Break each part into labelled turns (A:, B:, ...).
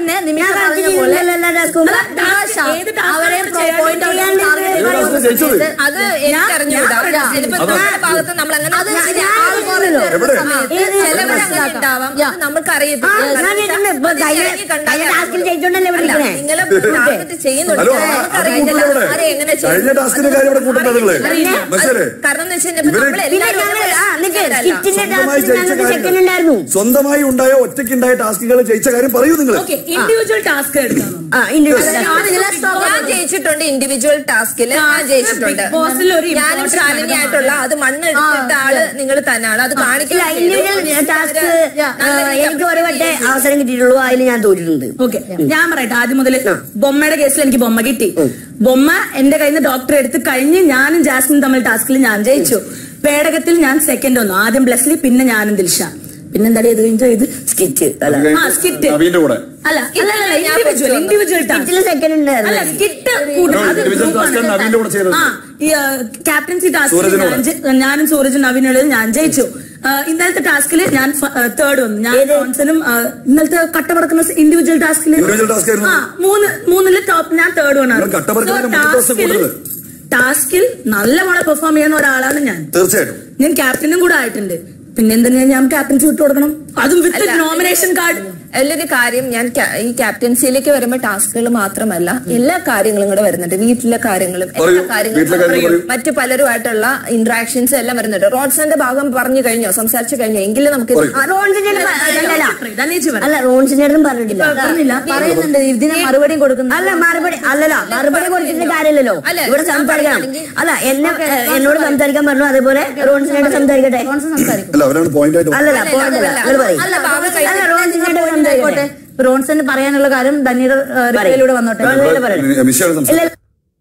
A: പിന്നെ നിമിഷ
B: ഞാൻ
A: പറഞ്ഞ
B: കാണിച്ചു
A: പോലെ
B: എല്ലാ ടാസ്കും
A: അല്ല, task,
C: ഏത് task
A: അവരെ
C: നമ്മൾ ചെയ്യാൻ
A: point out
B: ചെയ്യാൻ
A: target
B: ഏത്
A: ചെയ്യുന്ന
D: task ജയിച്ചത്?
A: സമയത്ത് അത് എനിക്കറിഞ്ഞൂടാ ഇതിപ്പോ നമ്മുടെ ഭാഗത്ത് നമ്മൾ അങ്ങനെ
B: അത് ഞാൻ-
A: ഇതിന്റെ
B: ഞാൻ
A: algorithm
B: അറിഞ്ഞല്ലോ.
D: എവിടെ?
A: സമയത്ത്
B: ഏത്
A: ചിലവർ അങ്ങനെ ഉണ്ടാവാം അത് നമുക്കറിയത്തില്ല
B: ആ, ഞാൻ കേട്ടിട്ടുണ്ട്. ഇപ്പൊ
A: അത്
B: കഴിഞ്ഞ-
A: ഇറങ്ങി കണ്ടാലേ
B: കഴിഞ്ഞ task ൽ
A: അറിയുള്ളൂ.
B: ജയിച്ചോണ്ടല്ലേ
A: അല്ല,
B: വിളിക്കണേ?
A: നിങ്ങള് ടാർഗറ്റ് ചെയ്യുന്നുണ്ട്
D: ഹലോ ആ- അത്
A: നമുക്കറിയില്ല
D: കൂട്ടില്ല
A: ആരെ എങ്ങനെ
D: ഇവിടെ കഴിഞ്ഞ ടാസ്കിന്റെ കാര്യം ഇവിടെ കൂട്ടണ്ട നിങ്ങള് മനസ്സിലേ
A: കാരണം എന്ന് വെച്ചാൽ
D: ഇവര്
B: പിന്നെ
A: നമ്മളെല്ലാവരും
B: ഞങ്ങൾ ആ നിക്ക് സ്കിറ്റിന്റെ
D: സ്വന്തമായി
B: ടാസ്കിൽ
D: ജയിച്ച
B: ഞങ്ങൾക്ക് സെക്കൻഡ്
D: കാര്യങ്ങൾ
B: ഉണ്ടായിരുന്നു
D: സ്വന്തമായി ഉണ്ടായ ഒറ്റയ്ക്കുണ്ടായ ടാസ്കുകൾ ജയിച്ച കാര്യം പറയൂ നിങ്ങൾ
C: ഓക്കെ ഇൻഡിവിജ്വൽ ടാസ്ക് എടുക്കാം
B: ആ ഇൻഡിവിജ്വൽ
A: ഞാൻ ജയിച്ചിട്ടുണ്ട് ഇൻഡിവിജ്വൽ ടാസ്കിൽ ഞാൻ ജയിച്ചിട്ടുണ്ട്
C: ബിഗ് ബോസിൽ ഒരു
A: ഞാനും
C: important
A: ശാലിനി ആയിട്ടുള്ള അത് മണ്ണ് എടുത്തിട്ട ആള് നിങ്ങൾ തന്നെയാണ് അത്
B: ഇല്ല
A: കാണിക്കില്ല
B: ഇൻഡിവിജ്വൽ ടാസ്ക് എനിക്ക് ഒരു വട്ടേ അവസരം കിട്ടിയിട്ടുള്ളൂ അതിൽ ഞാൻ തോറ്റിട്ടുണ്ട്
C: ഓക്കെ ഞാൻ പറയട്ടെ ആദ്യം മുതൽ ബൊമ്മയുടെ കേസിൽ എനിക്ക് ബൊമ്മ കിട്ടി ബൊമ്മ എന്റെ കയ്യിൽ നിന്ന് ഡോക്ടർ എടുത്ത് കഴിഞ്ഞ് ഞാനും ജാസ്മിൻ തമ്മിൽ ടാസ്കിൽ ഞാൻ ജയിച്ചു പേടകത്തിൽ ഞാൻ സെക്കൻഡ് വന്നു ആദ്യം ബ്ലസ്ലി പിന്നെ ഞാനും ദിൽഷ പിന്നെന്താ ഇത് കഴിഞ്ഞ ഇത്
B: സ്കിറ്റ് അല്ല
C: ആ സ്കിറ്റ്
D: നവീന്റെ കൂടെ
C: അല്ല അല്ല അല്ല ഇൻഡിവിജ്വൽ ഇൻഡിവിജ്വൽ ടാസ്ക്
B: സ്കിറ്റിൽ സെക്കൻഡ്
C: അല്ല
B: ഉണ്ടായിരുന്നു
C: സ്കിറ്റ് കൂട്ടും അത്
D: individual
C: group
D: task
C: ആണ്.
D: ആണ് നവീന്റെ കൂടെ ചെയ്തത്.
C: ആ ഈ ക്യാപ്റ്റൻസി ടാസ്കിൽ
D: സൂരജിനോട്.
C: ഞാൻ ജെ- ഞാനും സൂരജും നവീനുള്ളത് ഞാൻ ജയിച്ചു ആ, ഇന്നലത്തെ ടാസ്കിൽ ഞാൻ തേർഡ് വന്നു ഞാൻ ജോൺസണും ആ, ഇന്നലത്തെ കട്ടപടക്കുന്ന ഇൻഡിവിജ്വൽ ടാസ്കിൽ
D: Individual task ആയിരുന്നു.
C: ആ മൂന്ന് മൂന്നില് ടോപ്പ് ഞാൻ തേർഡ് വൺ
D: നിങ്ങൾ കട്ടപ്പറക്കുന്നതിന് മുന്നത്തെ ദിവസം കൊടുത്തത്.
C: ടാസ്കിൽ നല്ലപോലെ പെർഫോം ചെയ്യുന്ന ഒരാളാണ് ഞാൻ
D: തീർച്ചയായിട്ടും
C: ഞാൻ ക്യാപ്റ്റനും കൂടെ ആയിട്ടുണ്ട് പിന്നെ എന്തിനാ ഞാൻ ക്യാപ്റ്റൻസി വിട്ടു കൊടുക്കണം അതും വിത്ത്
A: അല്ല.
C: നോമിനേഷൻ കാർഡ്
A: എല്ലാൊരു കാര്യം ഞാൻ ക്യാ- ഈ ക്യാപ്റ്റൻസിയിലേക്ക് വരുമ്പോൾ ടാസ്കുകൾ മാത്രമല്ല എല്ലാ കാര്യങ്ങളും കൂടെ വരുന്നുണ്ട് വീട്ടിലെ കാര്യങ്ങളും എല്ലാ
D: പറയൂ.
A: കാര്യങ്ങളും
D: വീട്ടിലെ കാര്യങ്ങൾ
A: പറയൂ.
D: പറയൂ.
A: മറ്റു പലരുമായിട്ടുള്ള ഇന്ററാക്ഷൻസ് എല്ലാം വരുന്നുണ്ട് റോഡ്സന്റെ ഭാഗം പറഞ്ഞു കഴിഞ്ഞോ സംസാരിച്ചു കഴിഞ്ഞോ എങ്കിലും നമുക്ക്
D: പറയൂ.
B: ആ, റോൺസിന്റെ അടുത്ത് അല്ലല്ല
C: ധനേജ് പറ
B: അല്ല റോൺസിന്റെ അടുത്തും പറഞ്ഞിട്ടില്ല
C: പറഞ്ഞില്ല
B: പറയുന്നുണ്ട് ഇതിന് മറുപടി കൊടുക്കുന്നു അല്ല മറുപടി അല്ലല്ല മറുപടി കൊടുത്തിട്ട് കാര്യമില്ലല്ലോ
A: അല്ല,
B: ഇവിടെ
A: ഞാൻ
B: സംസാരിക്കണം
A: പറയുകയാണെങ്കിൽ-
B: അല്ല എന്നെ എന്നോട് സംസാരിക്കാൻ പറഞ്ഞു അതേപോലെ റോൺസിനോട് സംസാരിക്കട്ടെ സംസാരിക്കും
D: അല്ല അവരാണ് പോയിന്റ് ആയിട്ട്
B: അല്ലല്ല
A: അല്ല,
B: പോകണ്ടല്ല
A: അല്ല,
B: നിങ്ങൾ പറയും
A: അല്ല, ബാബു
B: അല്ല റോൺസിനോട് സംസാരിക്കട്ടെ
E: റോൺസന് പറയാനുള്ള കാര്യം ധനിയുടെ റിപ്ലൈയിലൂടെ വന്നോട്ടെ
B: റോൺസിനോട് പറയട്ടെ
D: മിഷയാണ്
B: ഇല്ല
D: സംസാരിച്ചത്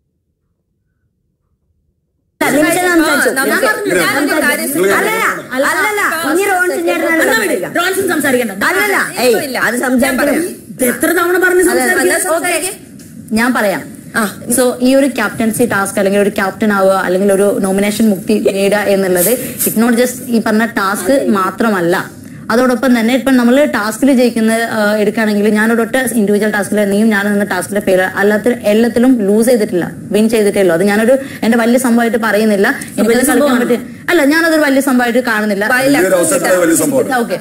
B: നിമിഷം സംസാരിച്ചു
A: ഞാൻ പറഞ്ഞു, ഞാനൊരു കാര്യം
B: അല്ലല്ല അല്ലല്ല ഇനി റോൺസിന്റെ അടുത്താണ് സംസാരിക്കാം
C: റോൺസൺ സംസാരിക്കണ്ട
B: അല്ലല്ല ഏയ് അത് സംസാരിക്കണം
C: ഇത് എത്ര തവണ പറഞ്ഞ്
A: അല്ല,
C: സംസാരിക്കാം
A: സംസാരിക്ക്.
E: ഞാൻ പറയാം
A: ആ.
E: സോ ഈ ഒരു ക്യാപ്റ്റൻസി ടാസ്ക് അല്ലെങ്കിൽ ഒരു ക്യാപ്റ്റൻ ആവുക അല്ലെങ്കിൽ ഒരു നോമിനേഷൻ മുക്തി നേടുക എന്നുള്ളത് ഇറ്റ് നോട്ട് ജസ്റ്റ് ഈ പറഞ്ഞ ടാസ്ക് മാത്രമല്ല അതോടൊപ്പം തന്നെ ഇപ്പം നമ്മൾ ടാസ്കിൽ ജയിക്കുന്ന ആ, എടുക്കുകയാണെങ്കിൽ ഞാനൊരൊറ്റ ഇൻഡിവിജ്വൽ ടാസ്കിൽ നീയും ഞാൻ എന്ന ടാസ്കിൽ ഫെയിൽ അല്ലാത്ത എല്ലാത്തിലും ലൂസ് ചെയ്തിട്ടില്ല വിൻ ചെയ്തിട്ടേ ഉള്ളൂ അത് ഞാനൊരു എന്റെ വലിയ സംഭവമായിട്ട് പറയുന്നില്ല എനിക്കത് കളിക്കാൻ പറ്റിയ അല്ല ഞാനതൊരു വലിയ സംഭവമായിട്ട് കാണുന്നില്ല
D: വലിയൊരു അവസരത്തിലെ വലിയ സംഭവം
E: ഓക്കെ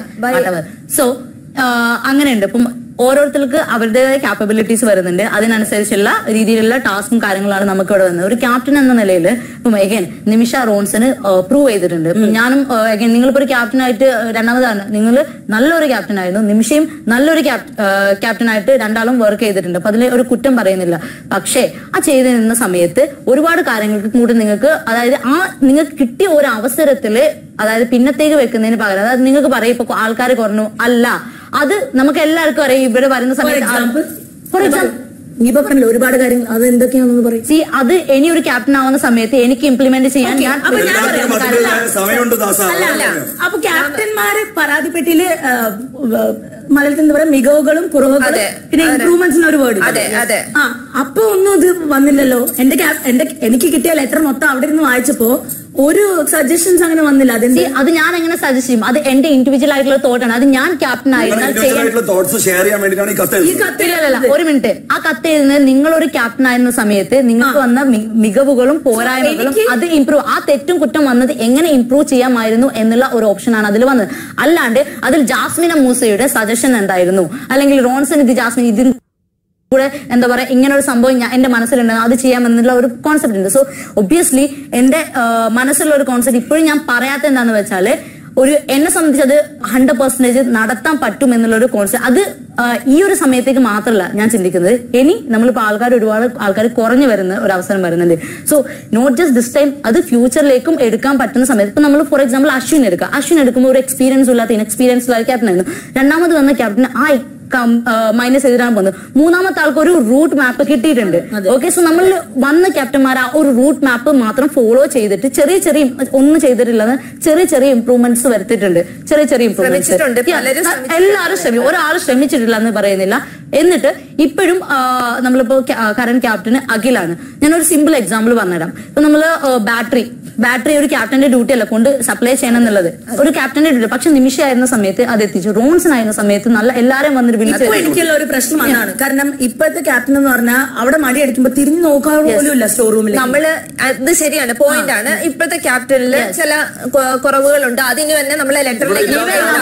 E: സോ അങ്ങനെയുണ്ട് ഇപ്പം ഓരോരുത്തർക്ക് അവരുടേതായ ക്യാപ്പബിലിറ്റീസ് വരുന്നുണ്ട് അതിനനുസരിച്ചുള്ള രീതിയിലുള്ള ടാസ്കും കാര്യങ്ങളാണ് നമുക്ക് ഇവിടെ വന്നത് ഒരു ക്യാപ്റ്റൻ എന്ന നിലയിൽ ഇപ്പം എഗൈൻ നിമിഷ റോൺസിന് പ്രൂവ് ചെയ്തിട്ടുണ്ട് ഇപ്പം ഞാനും എഗൈൻ നിങ്ങളിപ്പോ ഒരു ക്യാപ്റ്റനായിട്ട് രണ്ടാമതാണ് നിങ്ങൾ നല്ലൊരു ക്യാപ്റ്റൻ ആയിരുന്നു നിമിഷയും നല്ലൊരു ക്യാപ്റ്റനായിട്ട് രണ്ടാളും വർക്ക് ചെയ്തിട്ടുണ്ട് അപ്പൊ അതിൽ ഒരു കുറ്റം പറയുന്നില്ല പക്ഷേ ആ ചെയ്ത് നിന്ന സമയത്ത് ഒരുപാട് കാര്യങ്ങൾക്ക് കൂടി നിങ്ങൾക്ക് അതായത് ആ നിങ്ങൾക്ക് കിട്ടിയ ഒരു അവസരത്തില് അതായത് പിന്നത്തേക്ക് വെക്കുന്നതിന് പകരം അതായത് നിങ്ങൾക്ക് പറയും ഇപ്പൊ ആൾക്കാർ കുറഞ്ഞു അല്ല അത് നമുക്ക് എല്ലാവർക്കും അറിയാം ഇവിടെ വരുന്ന
C: ഫോർ
E: സമയത്ത്
C: എക്സാമ്പിൾ
E: ഫോർ എക്സാമ്പിൾ
C: നീ ഇപ്പൊ പറഞ്ഞില്ല ഒരുപാട് കാര്യങ്ങൾ അത് എന്തൊക്കെയാണെന്ന് പറയും
E: സി അത് ഇനി ഒരു ക്യാപ്റ്റൻ ആവുന്ന സമയത്ത് എനിക്ക് ഇംപ്ലിമെന്റ് ചെയ്യാൻ
C: Okay,
E: ഞാൻ
C: അപ്പൊ ഞാൻ
D: എല്ലാത്തിനും
C: പറയാം.
D: അതിന്റേതായ സമയമുണ്ട് ദാസ
C: അല്ല അല്ല അപ്പൊ ക്യാപ്റ്റന്മാര് പരാതിപ്പെട്ടില് ആ, വ- മലയാളത്തിൽ എന്താ പറയാ മികവുകളും കുറവുകളും
A: അതെ,
C: പിന്നെ
A: അതെ.
C: ഇംപ്രൂവ്മെന്റ്സിന് ഒരു വേർഡ്
A: അതെ, അതെ.
C: ആ അപ്പൊ ഒന്നും ഇത് വന്നില്ലല്ലോ എന്റെ ക്യാപ്- എന്റെ എനിക്ക് കിട്ടിയ ലെറ്റർ മൊത്തം അവിടെ നിന്ന് വായിച്ചപ്പോ ഒരു സജഷൻസ് അങ്ങനെ വന്നില്ല അതെന്ത്
E: See, അത് ഞാൻ എങ്ങനെ സജസ്റ്റ് ചെയ്യും അത് എന്റെ ഇൻഡിവിജ്വൽ ആയിട്ടുള്ള തോട്ടാണ് അത് ഞാൻ ക്യാപ്റ്റൻ ആയിരുന്നാൽ ചെയ്യാൻ
D: ആയിട്ടുള്ള തോട്ട്സ് ഷെയർ ചെയ്യാൻ വേണ്ടിയിട്ടാണ് ഈ കത്ത്
C: ഈ
D: എഴുതുന്നത്.
C: കത്തിൽ
E: ഇല്ല, ഇല്ല, ഇല്ല. ഒരു മിനിറ്റ് ആ കത്ത് എഴുതുന്നത് നിങ്ങളൊരു ക്യാപ്റ്റൻ ആയിരുന്ന സമയത്ത് നിങ്ങൾക്ക് വന്ന മി- മികവുകളും പോരായ്മകളും
C: എനിക്ക്
E: അത് ഇംപ്രൂവ് ആ തെറ്റും കുറ്റം വന്നത് എങ്ങനെ ഇംപ്രൂവ് ചെയ്യാമായിരുന്നു എന്നുള്ള ഒരു ഓപ്ഷനാണ് അതിൽ വന്നത് അല്ലാണ്ട് അതിൽ ജാസ്മിന മൂസയുടെ സജഷൻ എന്തായിരുന്നു അല്ലെങ്കിൽ റോൺസൺ ഇത് ജാസ്മിൻ ഇതിന് കൂടെ എന്താ പറയാ ഇങ്ങനെ ഒരു സംഭവം ഞാൻ എന്റെ മനസ്സിലുണ്ട് അത് ചെയ്യാമെന്നുള്ള ഒരു കോൺസെപ്റ്റ് ഉണ്ട് സോ ഒബ്വിയസ്ലി എന്റെ ആ, മനസ്സിലുള്ള ഒരു കോൺസെപ്റ്റ് ഇപ്പോഴും ഞാൻ പറയാത്ത എന്താന്ന് വെച്ചാല് ഒരു എന്നെ സംബന്ധിച്ച് അത് ഹൺഡ്രഡ് പെർസെന്റേജ് നടത്താൻ പറ്റും എന്നുള്ള ഒരു കോൺസെപ്റ്റ് അത് ആ, ഈ ഒരു സമയത്തേക്ക് മാത്രമല്ല ഞാൻ ചിന്തിക്കുന്നത് ഇനി നമ്മളിപ്പോൾ ആൾക്കാർ ഒരുപാട് ആൾക്കാർ കുറഞ്ഞു വരുന്ന ഒരു അവസരം വരുന്നുണ്ട് so not just this time അത് ഫ്യൂച്ചറിലേക്കും എടുക്കാൻ പറ്റുന്ന സമയത്ത് ഇപ്പൊ നമ്മൾ ഫോർ എക്സാമ്പിൾ അശ്വിൻ എടുക്കുക അശ്വിൻ എടുക്കുമ്പോൾ ഒരു എക്സ്പീരിയൻസ് ഇല്ലാത്ത ഇൻഎക്സ്പീരിയൻസ് ഇല്ലാത്ത ക്യാപ്റ്റൻ ആയിരുന്നു രണ്ടാമത് വന്ന ക്യാപ്റ്റൻ ആ മൈനസ് ചെയ്തിട്ടാണ് പോകുന്നത് മൂന്നാമത്തെ ആൾക്ക് ഒരു റൂട്ട് മാപ്പ് കിട്ടിയിട്ടുണ്ട് ഓക്കെ സോ നമ്മൾ വന്ന ക്യാപ്റ്റന്മാർ ആ ഒരു റൂട്ട് മാപ്പ് മാത്രം ഫോളോ ചെയ്തിട്ട് ചെറിയ ചെറിയ ഒന്നും ചെയ്തിട്ടില്ലെന്ന് ചെറിയ ചെറിയ ഇംപ്രൂവ്മെന്റ്സ് വരുത്തിയിട്ടുണ്ട് ചെറിയ ചെറിയ
A: ശ്രമിച്ചിട്ടുണ്ട്. പലരും
E: ഇംപ്രൂവ്മെന്റ്സ് എല്ലാവരും ശ്രമിക്കും ഒരാൾ ശ്രമിച്ചിട്ടില്ല എന്ന് പറയുന്നില്ല എന്നിട്ട് ഇപ്പോഴും ആ, നമ്മളിപ്പോ കറന്റ് ക്യാപ്റ്റന് അഖിലാണ് ഞാനൊരു സിമ്പിൾ എക്സാമ്പിൾ പറഞ്ഞുതരാം ഇപ്പൊ നമ്മള് ബാറ്ററി ബാറ്ററി ഒരു ക്യാപ്റ്റന്റെ ഡ്യൂട്ടി അല്ല കൊണ്ട് സപ്ലൈ ചെയ്യണം എന്നുള്ളത് ഒരു ക്യാപ്റ്റന്റെ ഡ്യൂട്ടി പക്ഷെ നിമിഷമായിരുന്ന സമയത്ത് അത് എത്തിച്ചു റോൺസിനായിരുന്ന സമയത്ത് നല്ല എല്ലാരെയും വന്നിട്ട് വിളിച്ചു
C: ഇപ്പൊ എനിക്കുള്ള ഒരു പ്രശ്നം അതാണ് കാരണം ഇപ്പോഴത്തെ ക്യാപ്റ്റൻ എന്ന് പറഞ്ഞാൽ അവിടെ മടി അടിക്കുമ്പോ തിരിഞ്ഞു നോക്കാൻ പോലും ഇല്ല സ്റ്റോർ റൂമിൽ
A: നമ്മള് അത് ശരിയാണ് പോയിന്റ് ആണ് ഇപ്പോഴത്തെ ക്യാപ്റ്റനിൽ ചില കൊ- കുറവുകളുണ്ട് അതിന് തന്നെ നമ്മളെ ലെറ്ററിലേക്ക്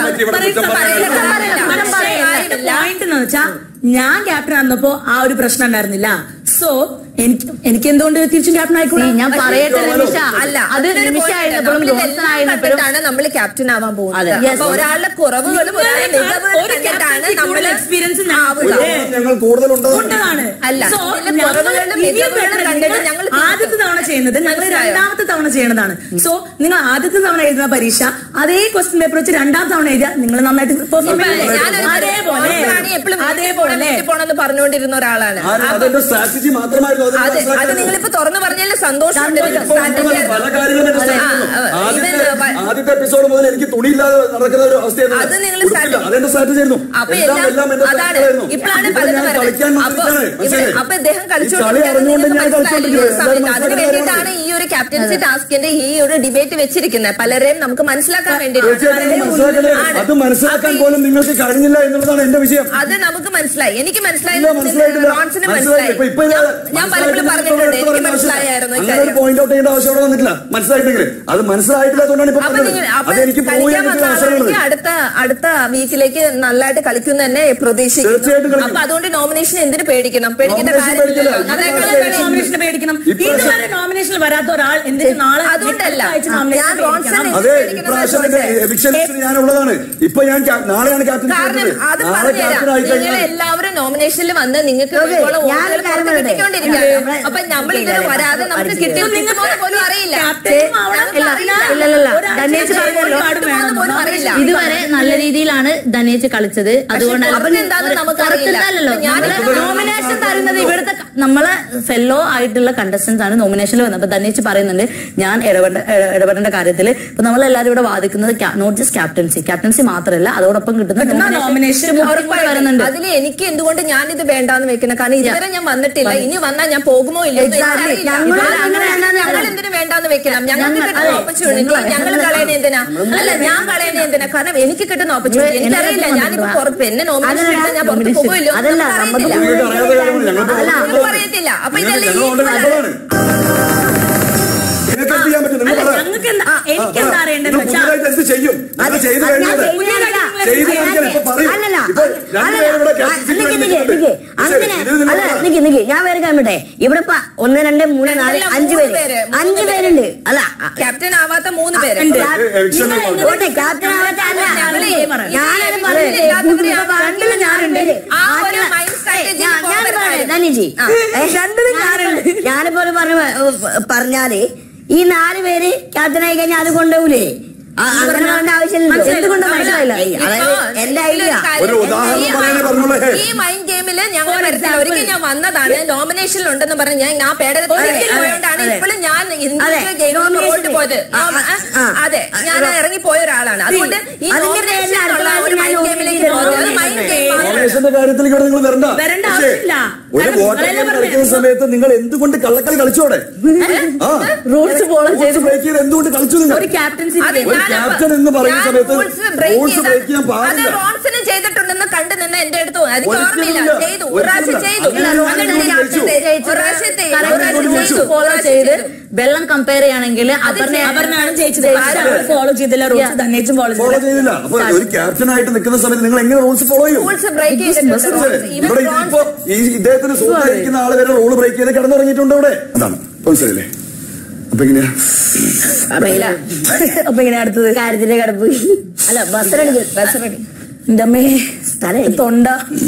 C: പോയിന്റ് എന്ന് വെച്ചാ ഞാൻ ക്യാപ്റ്റൻ ആയിരുന്നപ്പോ ആ ഒരു പ്രശ്നം ഉണ്ടായിരുന്നില്ല സോ എനിക്ക് എനിക്ക് എന്തുകൊണ്ട് തിരിച്ചും ക്യാപ്റ്റൻ ആയിക്കൂടാ
E: ഞാൻ പറയട്ടെ നിമിഷ
A: അല്ല
E: അത് നിമിഷമായിരുന്നപ്പോഴും റോൺസൺ ആയിരുന്നപ്പോഴും
A: കണ്ടിട്ടാണ് നമ്മൾ ക്യാപ്റ്റൻ ആവാൻ പോകുന്നത്
E: അതെ.
A: അപ്പൊ ഒരാളുടെ കുറവുകളും ഒരാളുടെ മികവുകളും
C: ഒരു
A: കണ്ടിട്ടാണ്
C: captaincy
A: നമ്മൾ
C: കൂടുതൽ experience ഞാൻ
A: ആവുക
C: ഉണ്ട്.
D: ഞങ്ങൾ കൂടുതലുണ്ടോ
C: കൊണ്ടതാണ്
A: അല്ല,
C: So,
A: ഇതിന്റെ
C: ഞങ്ങൾ
A: കുറവുകളും
C: ഇനിയും
A: മികവുകളും
C: better.
A: കണ്ടിട്ട്
C: നിങ്ങൾ
A: ഞങ്ങൾ
C: ആദ്യത്തെ തവണ ചെയ്യുന്നത് ഞങ്ങൾ
A: മനസ്സിലായോ?
C: രണ്ടാമത്തെ തവണ ചെയ്യുന്നതാണ് സോ നിങ്ങൾ ആദ്യത്തെ തവണ എഴുതുന്ന പരീക്ഷ അതേ ക്വസ്റ്റ്യൻ പേപ്പർ വെച്ച് രണ്ടാം തവണ എഴുതിയാൽ നിങ്ങൾ നന്നായിട്ട് perform ചെയ്യില്ലേ? അതേപോലെ
A: എപ്പോഴും
C: അതേപോലെ
A: പോണെന്ന് പറഞ്ഞുകൊണ്ടിരുന്ന ഒരാളാണ്
D: ആര് അതെന്റെ സ്ട്രാറ്റജി മാത്രമായിരുന്നു അത്
A: അതെ അത്
D: മനസ്സിലാക്കാനായിരുന്നു.
A: നിങ്ങളിപ്പോ തുറന്നു പറഞ്ഞതിൽ സന്തോഷമുണ്ട്
D: ഇപ്പൊ ഉണ്ടെന്ന് പല കാര്യങ്ങളും എന്റെ
A: അതെ.
D: strategy
A: ആ,
D: ആയിരുന്നു.
A: ആ,
D: ആദ്യത്തെ
A: ഇത് വ-
D: ആദ്യത്തെ എപ്പിസോഡ് മുതൽ എനിക്ക് തുണിയില്ലാതെ നടക്കുന്ന ഒരു അവസ്ഥയായിരുന്നു
A: അത് നിങ്ങൾ
D: ഉടുപ്പില്ല.
A: strategy-
D: അതെന്റെ സ്ട്രാറ്റജി ആയിരുന്നു
A: അപ്പൊ
D: എല്ലാം
A: എല്ലാം
D: എല്ലാം എന്റെ
A: അതാണ്
D: strategy ആയിരുന്നു.
A: ഇപ്പോഴാണ്
D: ഇപ്പോൾ
A: പലതും
D: ഞാൻ
A: വരുന്നത്
D: കളിക്കാൻ
A: അപ്പൊ
D: വന്നിട്ടാണ്
A: ഇവിടെ-
D: മനസ്സിലായോ?
A: അപ്പൊ ഇദ്ദേഹം
D: ഈ കളി
A: കളിച്ചുകൊണ്ടിരിക്കുന്നത്
D: അറിഞ്ഞുകൊണ്ട് ഞാൻ
A: നിങ്ങൾക്ക് മനസ്സിലായില്ല ഈ
D: കളിച്ചോണ്ടിരിക്കുന്നത്
A: സമയത്ത് അതിന്
D: മനസ്സിലായ
A: വേണ്ടിയിട്ടാണ് ഈ ഒരു ക്യാപ്റ്റൻസി ടാസ്കിന്റെ ഈ ഒരു ഡിബേറ്റ് വെച്ചിരിക്കുന്നത് പലരെയും നമുക്ക് മനസ്സിലാക്കാൻ
D: തീർച്ചയായിട്ടും അത് മനസ്സിലാക്കണ്ടേ അത് മനസ്സിലാക്കാൻ പോലും നിങ്ങൾക്ക് കഴിഞ്ഞില്ല എന്നുള്ളതാണ് എന്റെ വിഷയം
A: അത് നമുക്ക് മനസ്സിലായി എനിക്ക് മനസ്സിലായി
D: ഇല്ല മനസ്സിലായിട്ടില്ല
A: റോൺസിന്
D: മനസ്സിലായില്ല ഇപ്പൊ ഇപ്പൊ ഇത്
A: മനസ്സിലായി ഞാൻ പലപ്പോഴും പറഞ്ഞിട്ടുണ്ട് എനിക്ക് മനസ്സിലായിരുന്നു
D: അങ്ങനെ ഒരു
A: ഇക്കാര്യം
D: പോയിന്റ് ഔട്ട് ചെയ്യേണ്ട ആവശ്യം അവിടെ വന്നിട്ടില്ല മനസ്സിലായിട്ടെങ്കിൽ അത് മനസ്സിലായിട്ടില്ലാത്തതുകൊണ്ടാണ് ഇപ്പൊ
A: അപ്പൊ
D: പറഞ്ഞത്
A: നിങ്ങൾ അപ്പൊ
D: അത് എനിക്ക് പോയി
A: കളിക്കാൻ വന്ന ആളാണെങ്കിൽ അടുത്ത അടുത്ത വീക്കിലേക്ക് നല്ലതായിട്ട് കളിക്കും തന്നെ പ്രതീക്ഷിക്കുന്നു
D: തീർച്ചയായിട്ടും കളിക്കും.
A: അപ്പൊ അതുകൊണ്ട് നോമിനേഷൻ എന്തിനു പേടിക്കണം പേടിക്കേണ്ട
D: Nomination പേടിക്കില്ല.
A: കാര്യമില്ലല്ലോ.
D: ഇതിനേക്കാൾ
A: അതെങ്ങനെ
D: പേടിക്കണം.
C: നോമിനേഷന് പേടിക്കണം
D: ഇപ്രാവശ്യം-
C: ഇതുവരെ നോമിനേഷനിൽ വരാത്ത ഒരാൾ എന്തിന് നാളെ
A: അതുകൊണ്ടല്ല.
C: അടുത്ത ആഴ്ച
A: ഞാൻ
C: nomination
A: റോൺസൺ
C: പേടിക്കണം?
D: അതെ
A: പേടിക്കുന്ന
D: ഇപ്രാവശ്യം എന്റെ
A: ചോദിച്ചേ.
D: എവിക്ഷൻ ലിസ്റ്റിൽ ഞാൻ ഉള്ളതാണ് ഇപ്പൊ ഞാൻ ക്യാ- നാളെയാണ് ക്യാപ്റ്റൻ
A: കാരണം അത്
D: നാളെ
A: പറഞ്ഞുതരാം
D: ക്യാപ്റ്റൻ ആയി
A: നിങ്ങൾ
D: കഴിഞ്ഞാൽ
A: എല്ലാവരും നോമിനേഷനിൽ വന്ന് നിങ്ങൾക്ക്
B: ഓക്കേ,
A: വേണ്ടിയുള്ള
B: ഞാനൊരു
A: വോട്ടുകൾ
B: കാര്യം
A: പുറത്ത്
B: പറയട്ടെ?
A: കിട്ടിക്കൊണ്ടിരിക്കുകയാണ്
B: അതെ.
A: അപ്പൊ നമ്മൾ ഇങ്ങനെ വരാതെ നമുക്ക് കിട്ടിയ കിട്ടുമോന്ന് പോലും അറിയില്ല
C: ക്യാപ്റ്റനും ആവണം.
A: ഞങ്ങൾക്ക് അറിയില്ല.
E: ഇല്ല, ഇല്ല, ഇല്ല.
C: ഒരാഴ്ച
E: ധന്യേച്ചി പറഞ്ഞല്ലോ.
A: കിട്ടുമോന്ന് പോലും അറിയില്ല
E: ഇതുവരെ നല്ല രീതിയിലാണ് ധനേജ് കളിച്ചത് അതുകൊണ്ടാണ്
A: പുറത്തെന്താന്ന് നമുക്കറിയില്ല.
E: പുറത്തെന്തല്ലോ
A: ഞാൻ-
E: നോമിനേഷൻ തരുന്നത് ഇവിടുത്തെ ക- നമ്മളെ ഫെല്ലോ ആയിട്ടുള്ള കണ്ടസ്റ്റൻസ് ആണ് നോമിനേഷനിൽ വന്നത് അപ്പൊ ധനേജ് പറയുന്നുണ്ട് ഞാൻ ഇടപെട ഇട- ഇടപെടേണ്ട കാര്യത്തിൽ ഇപ്പൊ നമ്മളെല്ലാരും ഇവിടെ വാദിക്കുന്നത് നോട്ട് ജസ്റ്റ് ക്യാപ്റ്റൻസി ക്യാപ്റ്റൻസി മാത്രമല്ല അതോടൊപ്പം കിട്ടുന്ന
C: കിട്ടുന്ന
E: നോമിനേഷൻ
C: nomination
E: കൂടെ വരുന്നുണ്ട്
A: അതിൽ എനിക്ക് എന്തുകൊണ്ട് ഞാൻ ഇത് വേണ്ടാന്ന് വെക്കുന്നത് കാരണം ഇതുവരെ ഞാൻ വന്നിട്ടില്ല ഇനി വന്നാൽ ഞാൻ പോകുമോ ഇല്ലയോ എന്ന്
B: Exactly.
A: എനിക്കറിയില്ല.
B: ഞങ്ങൾ
A: ഇതുവരെ
B: അങ്ങനെ
A: അങ്ങനെ
B: വേണ്ടാന്ന്
A: ഞങ്ങൾ എന്തിനു വേണ്ടാന്ന് വെക്കണം ഞങ്ങൾക്ക്
E: ഞങ്ങൾ-
A: കിട്ടുന്ന
E: അതെ.
A: ഓപ്പർച്യൂണിറ്റി ഞങ്ങൾ കളയണ എന്തിനാ അല്ല ഞാൻ കളയണ എന്തിനാ കാരണം എനിക്ക് കിട്ടുന്ന ഓപ്പർച്യൂണിറ്റി എനിക്കറിയില്ല ഞാനിപ്പോ പുറത്ത് എന്നെ നോമിനേഷൻ എടുത്താൽ ഞാൻ പുറത്ത് പോകുമോ ഇല്ലയോ എന്ന്
B: അതല്ല,
A: നമുക്ക്
B: നമുക്ക്
A: അറിയത്തില്ല.
D: നിങ്ങൾക്ക് അറിയാത്ത കാര്യമാണ് ഞങ്ങൾക്ക്
A: അല്ല,
D: അറിയാത്ത
A: നമുക്ക് അറിയത്തില്ല അപ്പൊ
D: നിങ്ങൾക്ക്
A: ഇതല്ലേ
D: ഞങ്ങൾ
A: ഈ
D: ഓൾറെഡി നല്ലതാണ് നിങ്ങൾക്ക് എന്ത് ചെയ്യാൻ പറ്റും നിങ്ങൾ
C: അല്ല,
D: പറ.
C: ഞങ്ങൾക്ക് എന്താ എനിക്ക്
D: ആ,
C: എന്താ
D: ആ.
C: അറിയേണ്ടത്
D: നിങ്ങൾ
C: വെച്ചാൽ
D: പുതുതായിട്ട് എന്ത് ചെയ്യും നിങ്ങൾ ചെയ്ത്
B: അത് ഞാൻ
D: കഴിഞ്ഞത്
B: ചെയ്യുന്നില്ല.
D: ചെയ്ത് കാണിക്കാൻ ഇപ്പൊ പറയും
B: അല്ലല്ല
D: ഇപ്പൊ രണ്ടുപേരും ഇവിടെ
B: അല്ലല്ല.
D: captaincy
B: നിക്ക്
D: ക്ക്
B: നിക്ക്
D: വേണ്ടി
B: നിക്ക്.
D: പക്ഷേ
B: അങ്ങനെ
D: ഇത് നിങ്ങൾ
B: അല്ല
D: പറ.
B: നിക്ക് നിക്ക് ഞാൻ വേറെ കാണിട്ടെ ഇവിടെ ഇപ്പൊ ഒന്ന് രണ്ട് മൂന്ന് നാല്
A: രണ്ടല്ല,
B: അഞ്ച്
A: മൂന്ന്
B: പേര്
A: പേര്. മൂന്ന്
B: അഞ്ച്
A: പേര്.
B: പേരുണ്ട് അല്ല
A: ക്യാപ്റ്റൻ ആവാത്ത മൂന്ന് പേര്
C: ഉണ്ട്.
D: എവിക്ഷൻ
B: നിങ്ങൾ ഇങ്ങോട്ട് ക്യാപ്റ്റൻ ആവാത്ത അല്ല
A: ഞങ്ങള്
B: ഞാനത്
A: ഇതിൽ
B: പറഞ്ഞില്ലേ
A: ഇല്ലാത്തവരെ
B: ഇപ്പൊ രണ്ടിലും ഞാനുണ്ട്
A: ആ ഒരു mind strategy
B: ഞാൻ- ഞാൻ
A: പോകാൻ
B: പറയാം,
A: പറ്റും.
B: ധനിജി
A: ആ.
B: ഏ, രണ്ടിലും ഞാനുണ്ട് ഞാനിപ്പോ പറഞ്ഞു പറഞ്ഞാല് ഈ നാല് പേര് ക്യാപ്റ്റൻ ആയി കഴിഞ്ഞാൽ അത് കൊണ്ടുപോകൂലേ ആ, അങ്ങനെ പറയേണ്ട ആവശ്യമില്ല എന്തുകൊണ്ട് മനസ്സിലായില്ല അതായത് എന്റെ ഐഡിയ
D: ഒരു ഉദാഹരണം പറയാനേ പറഞ്ഞോളൂ.
A: ഈ മൈൻഡ് ഗെയിമില് ഞങ്ങൾ വരത്തില്ല ഒരിക്കൽ ഞാൻ വന്നതാണ് നോമിനേഷനിൽ ഉണ്ടെന്ന് പറഞ്ഞ് ഞാൻ ആ പേടകത്തിൽ
B: ഒരിക്കൽ
A: പോയോണ്ടാണ്
B: അതെ.
A: ഇപ്പോഴും ഞാൻ
B: അതെ.
A: ഇൻഡിവിജ്വൽ ഗെയിമിൽ
B: Nomination.
A: പോയിട്ട് പോയത്
B: ആ, ആ, ആ.
A: അതെ ഞാൻ ഇറങ്ങിപ്പോയ ഒരാളാണ് അതുകൊണ്ട് ഈ
B: അതിന്റെ
A: നോമിനേഷൻ
B: പേരിൽ
A: എന്നുള്ള
B: അടുത്ത
A: ഒരു
B: പ്രാവശ്യം
A: മൈൻഡ്
B: ഞാൻ
A: ഗെയിമിലേക്ക്
B: നോമിനേഷൻ
A: പോകുന്നത്
B: ചെയ്തു.
A: മൈൻഡ് ഗെയിം
D: നോമിനേഷന്റെ കാര്യത്തിലേക്ക് ഇവിടെ നിങ്ങൾ വരണ്ട
C: വരണ്ട
D: പക്ഷേ,
C: ആവശ്യമില്ല.
D: ഒരു
C: കാരണം
D: വോട്ടർ
C: നിങ്ങളെല്ലാം
D: കളിക്കുന്ന സമയത്ത് നിങ്ങൾ എന്തുകൊണ്ട് കള്ളക്കളി കളിച്ചോടെ ആ
E: റൂൾസ് ഫോളോ ചെയ്ത്
D: ബ്രേക്ക് ചെയ്ത് എന്തുകൊണ്ട് കളിച്ചു നിങ്ങൾ
C: ഒരു ക്യാപ്റ്റൻസി
A: അത്
D: ഒരു
A: ഞാൻ
D: captain എന്ന് പറയുന്ന
A: ഞാൻ
D: സമയത്ത്
A: rules break
D: rules
A: ചെയ്ത-
D: break ചെയ്യാൻ
A: അത്
D: പാടില്ല.
A: റോൺസന് ചെയ്തിട്ടുണ്ടെന്ന് കണ്ടു നിന്ന് എന്റെ അടുത്ത് പോയി. എനിക്ക്
D: ഒരിക്കലും
A: ഓർമ്മയില്ല
D: ഇല്ല.
A: ചെയ്തു ഒരു പ്രാവശ്യം
D: ഒരിക്കലും
A: ചെയ്തു
D: ഇല്ല. അങ്ങനെ
A: എന്നിട്ട്
D: ഞാൻ
A: ഞാൻ
D: ജയിച്ചു.
A: ഒരു പ്രാവശ്യം ചെയ്തു. ഒരു പ്രാവശ്യം ചെയ്തു.
E: ഫോളോ ചെയ്ത് വെള്ളം കമ്പയർ ചെയ്യുകയാണെങ്കിൽ അപർണ
C: അപർണാണ് ജയിച്ചത് ഫോളോ ചെയ്തില്ല റൂൾസ് ധനേജും ഫോളോ
D: ഫോളോ
C: ചെയ്തില്ല
D: ചെയ്തില്ല അപ്പൊ ഒരു ക്യാപ്റ്റൻ ആയിട്ട് നിൽക്കുന്ന സമയത്ത് നിങ്ങൾ എങ്ങനെ റൂൾസ് ഫോളോ ചെയ്യും
A: റൂൾസ് ബ്രേക്ക് ചെയ്തിട്ടുണ്ട് റോൺസ്. ഈവൻ
D: ഇവിടെ
A: റോൺസ്
D: ഇപ്പോ ഈ ഇദ്ദേഹത്തിന് സുഹൃത്തായിരിക്കുന്ന ആള് വരെ റോള് ബ്രേക്ക് ചെയ്ത് കിടന്നുറങ്ങിയിട്ടുണ്ട് ഇവിടെ അതാണ് മനസ്സിലായില്ലേ അപ്പൊ ഇങ്ങനെയാ
C: അപ്പൊ ഇങ്ങനെ അടുത്തത്
B: കാര്യത്തിന്റെ കിടപ്പ് അല്ല ബസ്സിലെടുക്ക് ബസ്സിലെടുക്ക്
C: എന്റെ അമ്മേ
B: സ്ഥലം
C: തൊണ്ട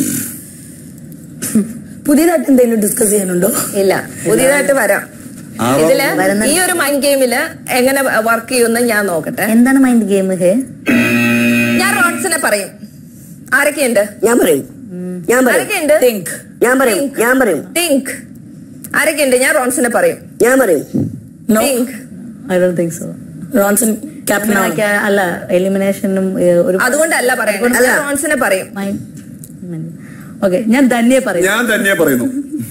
C: പുതിയതായിട്ട് എന്തെങ്കിലും ഡിസ്കസ് ചെയ്യാനുണ്ടോ
A: ഇല്ല പുതിയതായിട്ട് വരാം
D: ആറോ?
A: ഇതില്
E: വരുന്ന-
A: ഈ ഒരു മൈൻഡ് ഗെയിമില് എങ്ങനെ വർക്ക് ചെയ്യുമെന്ന് ഞാൻ നോക്കട്ടെ
E: എന്താണ് മൈൻഡ് ഗെയിം ഹേ
A: ഞാൻ റോൺസിനെ പറയും ആരൊക്കെയുണ്ട്
B: ഞാൻ പറയും ഞാൻ പറയും
A: ആരൊക്കെയുണ്ട്
C: തിങ്ക്
B: ഞാൻ പറയും ഞാൻ പറയും
A: തിങ്ക് ആരൊക്കെയുണ്ട് ഞാൻ റോൺസിനെ പറയും
B: ഞാൻ പറയും
C: no
A: think
E: I don't think so
C: Ronson captain ആണ്
E: അല്ല എലിമിനേഷനും ഒരു
A: അതുകൊണ്ടല്ല പറയുന്നത് ഞാൻ റോൺസിനെ പറയും
E: മൈ-
C: ഓക്കെ ഞാൻ ധന്യെ പറയും
D: ഞാൻ തന്നെ പറയുന്നു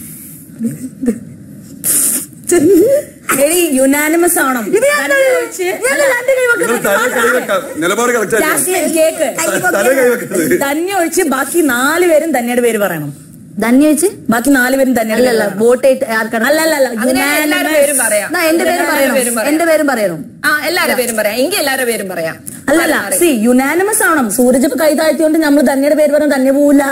C: എടി യുനാനിമസ് ആണോ ധന്യ ഒഴിച്ച്
D: നിങ്ങൾ തല കൈവെക്കാം നിലപാട് കറക്റ്റ്
C: ജാസ്മിൻ കേക്ക്
D: തല കൈവെക്കരുത്
C: ധന്യ ഒഴിച്ച് ബാക്കി നാല് പേരും ധന്യയുടെ പേര് പറയണം
E: ധന്യ വെച്ച്
C: ബാക്കി നാല് പേരും ധന്യയുടെ
E: അല്ലല്ല
C: പേര്
E: വോട്ട് ആർക്കാണ്
C: അല്ല അല്ല അല്ല
A: അങ്ങനെ എല്ലാവരുടെ പേരും
C: unanimous.
A: പറയാം
E: എന്നാ എന്റെ പേരും
A: എല്ലാവരുടെ പേരും
E: പറയണം
A: പറയാം.
E: എന്റെ പേരും പറയണം
A: ആ എല്ലാവരുടെ പേരും പറയാം എങ്കിൽ എല്ലാവരുടെ പേരും പറയാം
C: അല്ലല്ല സി യുനാനിമസ് ആവണം സൂരജ് ഇപ്പൊ കൈ താഴ്ത്തിയോണ്ട് നമ്മൾ ധന്യയുടെ പേര് പറഞ്ഞ ധന്യ പോവില്ല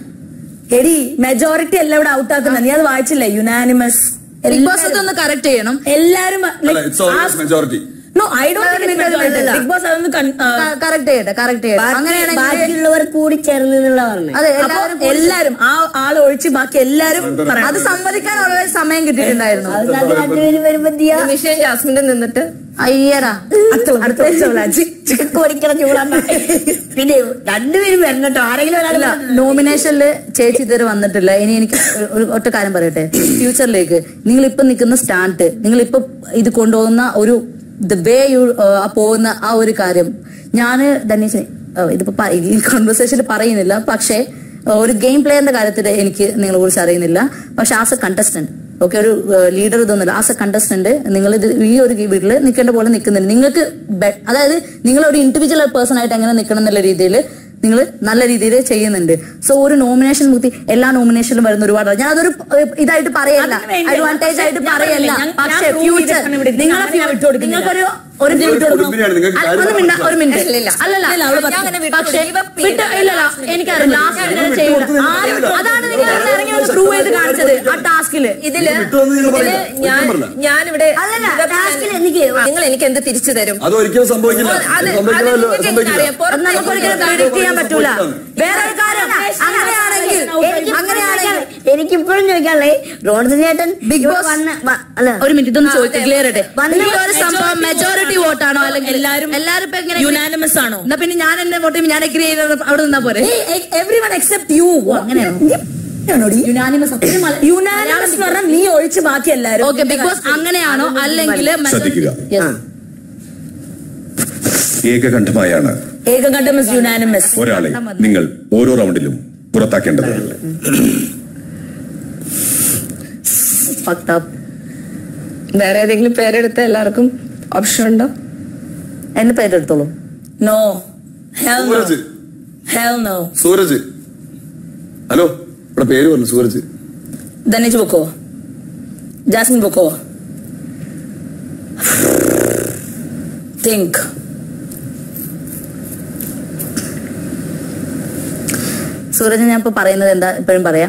C: എടി മെജോറിറ്റി എല്ലാം ഇവിടെ ഔട്ട് ആക്കുന്നത് നീ അത് വായിച്ചില്ലേ യുനാനിമസ്
E: ബിഗ് ബോസ് ഇതൊന്ന് കറക്റ്റ് ചെയ്യണം
C: എല്ലാരും
D: അല്ല it's always majority
C: no I don't Bigg Boss അതൊന്ന് കൺ- ആ,
E: കറക്റ്റ് ചെയ്യട്ടെ കറക്റ്റ് ചെയ്യട്ടെ
B: ബാക്കി-
E: അങ്ങനെയാണെങ്കിൽ
B: ബാക്കിയുള്ളവർ കൂടി ചേർന്ന് എന്നുള്ള പറഞ്ഞത്
E: അതെ
C: അപ്പൊ
E: എല്ലാവരും
C: എല്ലാരും ആ ആൾ ഒഴിച്ച് ബാക്കി എല്ലാരും പറയണം
E: അത് സമ്മതിക്കാനുള്ള സമയം കിട്ടിയിട്ടുണ്ടായിരുന്നു
B: അത് രണ്ടുപേരും വരുമ്പോ എന്ത് ചെയ്യാ?
A: വിഷയം ജാസ്മിന്റെ നിന്നിട്ട്
E: അയ്യടാ
C: അടുത്ത വെച്ചോളാം. ചി-
B: ചിക്കൻ പൊരിക്കണ ചൂടാണ് പിന്നെ രണ്ടുപേരും വരണം കേട്ടോ ആരെങ്കിലും ഒരാൾ
E: അല്ല നോമിനേഷനിൽ ചേച്ചി ഇതുവരെ വന്നിട്ടില്ല ഇനി എനിക്ക് ഒരു- ഒരു ഒറ്റ കാര്യം പറയട്ടെ ഫ്യൂച്ചറിലേക്ക് നിങ്ങൾ ഇപ്പൊ നിൽക്കുന്ന സ്റ്റാൻഡ് നിങ്ങൾ ഇപ്പൊ ഇത് കൊണ്ടുപോകുന്ന ഒരു ദ വേ യു പോകുന്ന ആ ഒരു കാര്യം ഞാന് ധനീഷിനെ ഇതിപ്പോ പ- ഈ കോൺവെർസേഷനിൽ പറയുന്നില്ല പക്ഷേ ആ, ഒരു ഗെയിം പ്ലേയറിന്റെ കാര്യത്തിൽ എനിക്ക് നിങ്ങളെ കുറിച്ച് അറിയുന്നില്ല പക്ഷെ ആസ് എ കണ്ടസ്റ്റന്റ് ഓക്കെ ഒരു ലീഡർ ഇതൊന്നുമില്ല ആസ് എ കണ്ടസ്റ്റന്റ് നിങ്ങൾ ഇത് ഈ ഒരു വീട്ടിൽ നിൽക്കേണ്ട പോലെ നിൽക്കുന്നുണ്ട് നിങ്ങൾക്ക് ബെ- അതായത് നിങ്ങൾ ഒരു ഇൻഡിവിജ്വൽ പേഴ്സൺ ആയിട്ട് എങ്ങനെ നിൽക്കണം എന്നുള്ള രീതിയിൽ നിങ്ങൾ നല്ല രീതിയിൽ ചെയ്യുന്നുണ്ട് സോ ഒരു നോമിനേഷൻ മുക്തി എല്ലാ നോമിനേഷനിലും വരുന്ന ഒരുപാട് ഞാൻ അതൊരു ഏഹ്, ഇതായിട്ട് പറയല്ല
C: അതിന് വേണ്ടി
E: അഡ്വാൻറ്റേജ് ആയിട്ട്
C: ഞാൻ
E: പറയല്ല
C: പറഞ്ഞില്ലേ, ഞാൻ-
E: പക്ഷേ
C: ഞാൻ prove
E: ഫ്യൂച്ചർ
C: ചെയ്തിട്ടാണ് ഇവിടെ ഇരിക്കുന്നത്.
E: നിങ്ങളെ
C: ഞാൻ വിട്ടുകൊടുക്കുന്നില്ല.
E: നിങ്ങൾക്കൊരു ഒരു
D: നിങ്ങൾ
E: minute കൊടുക്കണം.
D: കുടുംബിനിയാണ്, നിങ്ങൾക്ക്
E: അല്ല,
D: കാര്യം
E: ഒരു മിനിറ്റ് ഒരു മിനിറ്റ്
A: ഇല്ല, ഇല്ല.
E: അല്ലല്ല
A: ഇല്ല, അവള്
E: ഞാൻ അങ്ങനെ
A: വിട്ടു
E: പക്ഷേ
A: കൊടുത്തു. ഇവ
E: വിട്ട് ഇല്ലല്ല എനിക്കറിയാം ലാസ്റ്റ്
D: വിട്ടു
E: ചെയ്യുന്നത്
D: കൊടുത്തു
E: ആരും
D: നിങ്ങൾ
E: അതാണ് നിങ്ങൾ ഇറങ്ങി പ്രൂവ് ചെയ്ത് കാണിച്ചത് ആ ടാസ്കില്
A: ഇതില്
D: വിട്ടുവന്ന് നിങ്ങൾ
A: ഇതില്
D: പറയില്ല.
A: ഞാൻ
D: ഒരിക്കലും പറയില്ല.
A: ഞാനിവിടെ
B: അതല്ല, ടാസ്കിൽ എനിക്ക്
A: നിങ്ങൾ എനിക്ക് എന്ത് തിരിച്ചു തരും
D: അത് ഒരിക്കലും സംഭവിക്കില്ല
A: അത് അത്
D: സംഭവിക്കില്ല
A: നിങ്ങൾക്ക്
D: സംഭവിക്കില്ല
A: അറിയാം. പുറത്ത്
E: അത് നമുക്ക് ഒരിക്കലും predict ചെയ്യാൻ പറ്റൂല വേറെ ഒരു കാര്യം അങ്ങനെയാണെങ്കിൽ അങ്ങനെയാണെങ്കിൽ
B: എനിക്കിപ്പോഴും ചോദിക്കാനുള്ളേ റോൺസൺ ചേട്ടൻ
E: ബിഗ്
B: ഇവിടെ
E: ബോസ്
B: വന്ന വ- അല്ല
E: ഒരു മിനിറ്റ് ഇതൊന്ന് ചോദിച്ചു ക്ലിയർ ആയിട്ട്
B: വന്ന-
E: ഈ ഒരു സംഭവം മെജോറിറ്റി വോട്ടാണോ അല്ലെങ്കിൽ
C: എല്ലാരും
E: എല്ലാരും ഇപ്പൊ എങ്ങനെ
C: യുനാനിമസ് ആണോ
E: എന്നാ പിന്നെ ഞാൻ എന്റെ വോട്ട് ഞാൻ എഗ്രി ചെയ്ത് അവിടെ നിന്നാ പോരെ
C: എവ്രി വൺ എക്സെപ്റ്റ് യു
E: അങ്ങനെയാണോ യുനാനിമസ്
C: യുനാനിമസ് എന്ന് പറഞ്ഞാൽ നീ ഒഴിച്ച് ബാക്കി എല്ലാരും
E: ഓക്കെ ബിഗ് ബോസ് അങ്ങനെയാണോ അല്ലെങ്കിൽ
F: ശ്രദ്ധിക്കുക.
E: Yes.
F: ഏകകണ്ഠമായാണ്
C: ഏകകണ്ഠം ഇസ് യുനാനിമസ്
F: ഒരാളെ നിങ്ങൾ ഓരോ റൗണ്ടിലും പുറത്താക്കേണ്ടത്
E: Fucked up.
A: വേറെ ഏതെങ്കിലും പേരെടുത്ത എല്ലാവർക്കും ഓപ്ഷൻ ഉണ്ടോ
E: എന്റെ പേരെടുത്തോളൂ
C: no hell no
D: Suraj
C: hell no
D: Suraj hello ഇവിടെ പേര് പറഞ്ഞു സൂരജ്
C: ധനിച്ച് പൊക്കോ ജാസ്മിൻ പൊക്കോ തിങ്ക്
E: സൂരജ് ഞാൻ ഇപ്പൊ പറയുന്നത് എന്താ ഇപ്പോഴും പറയാം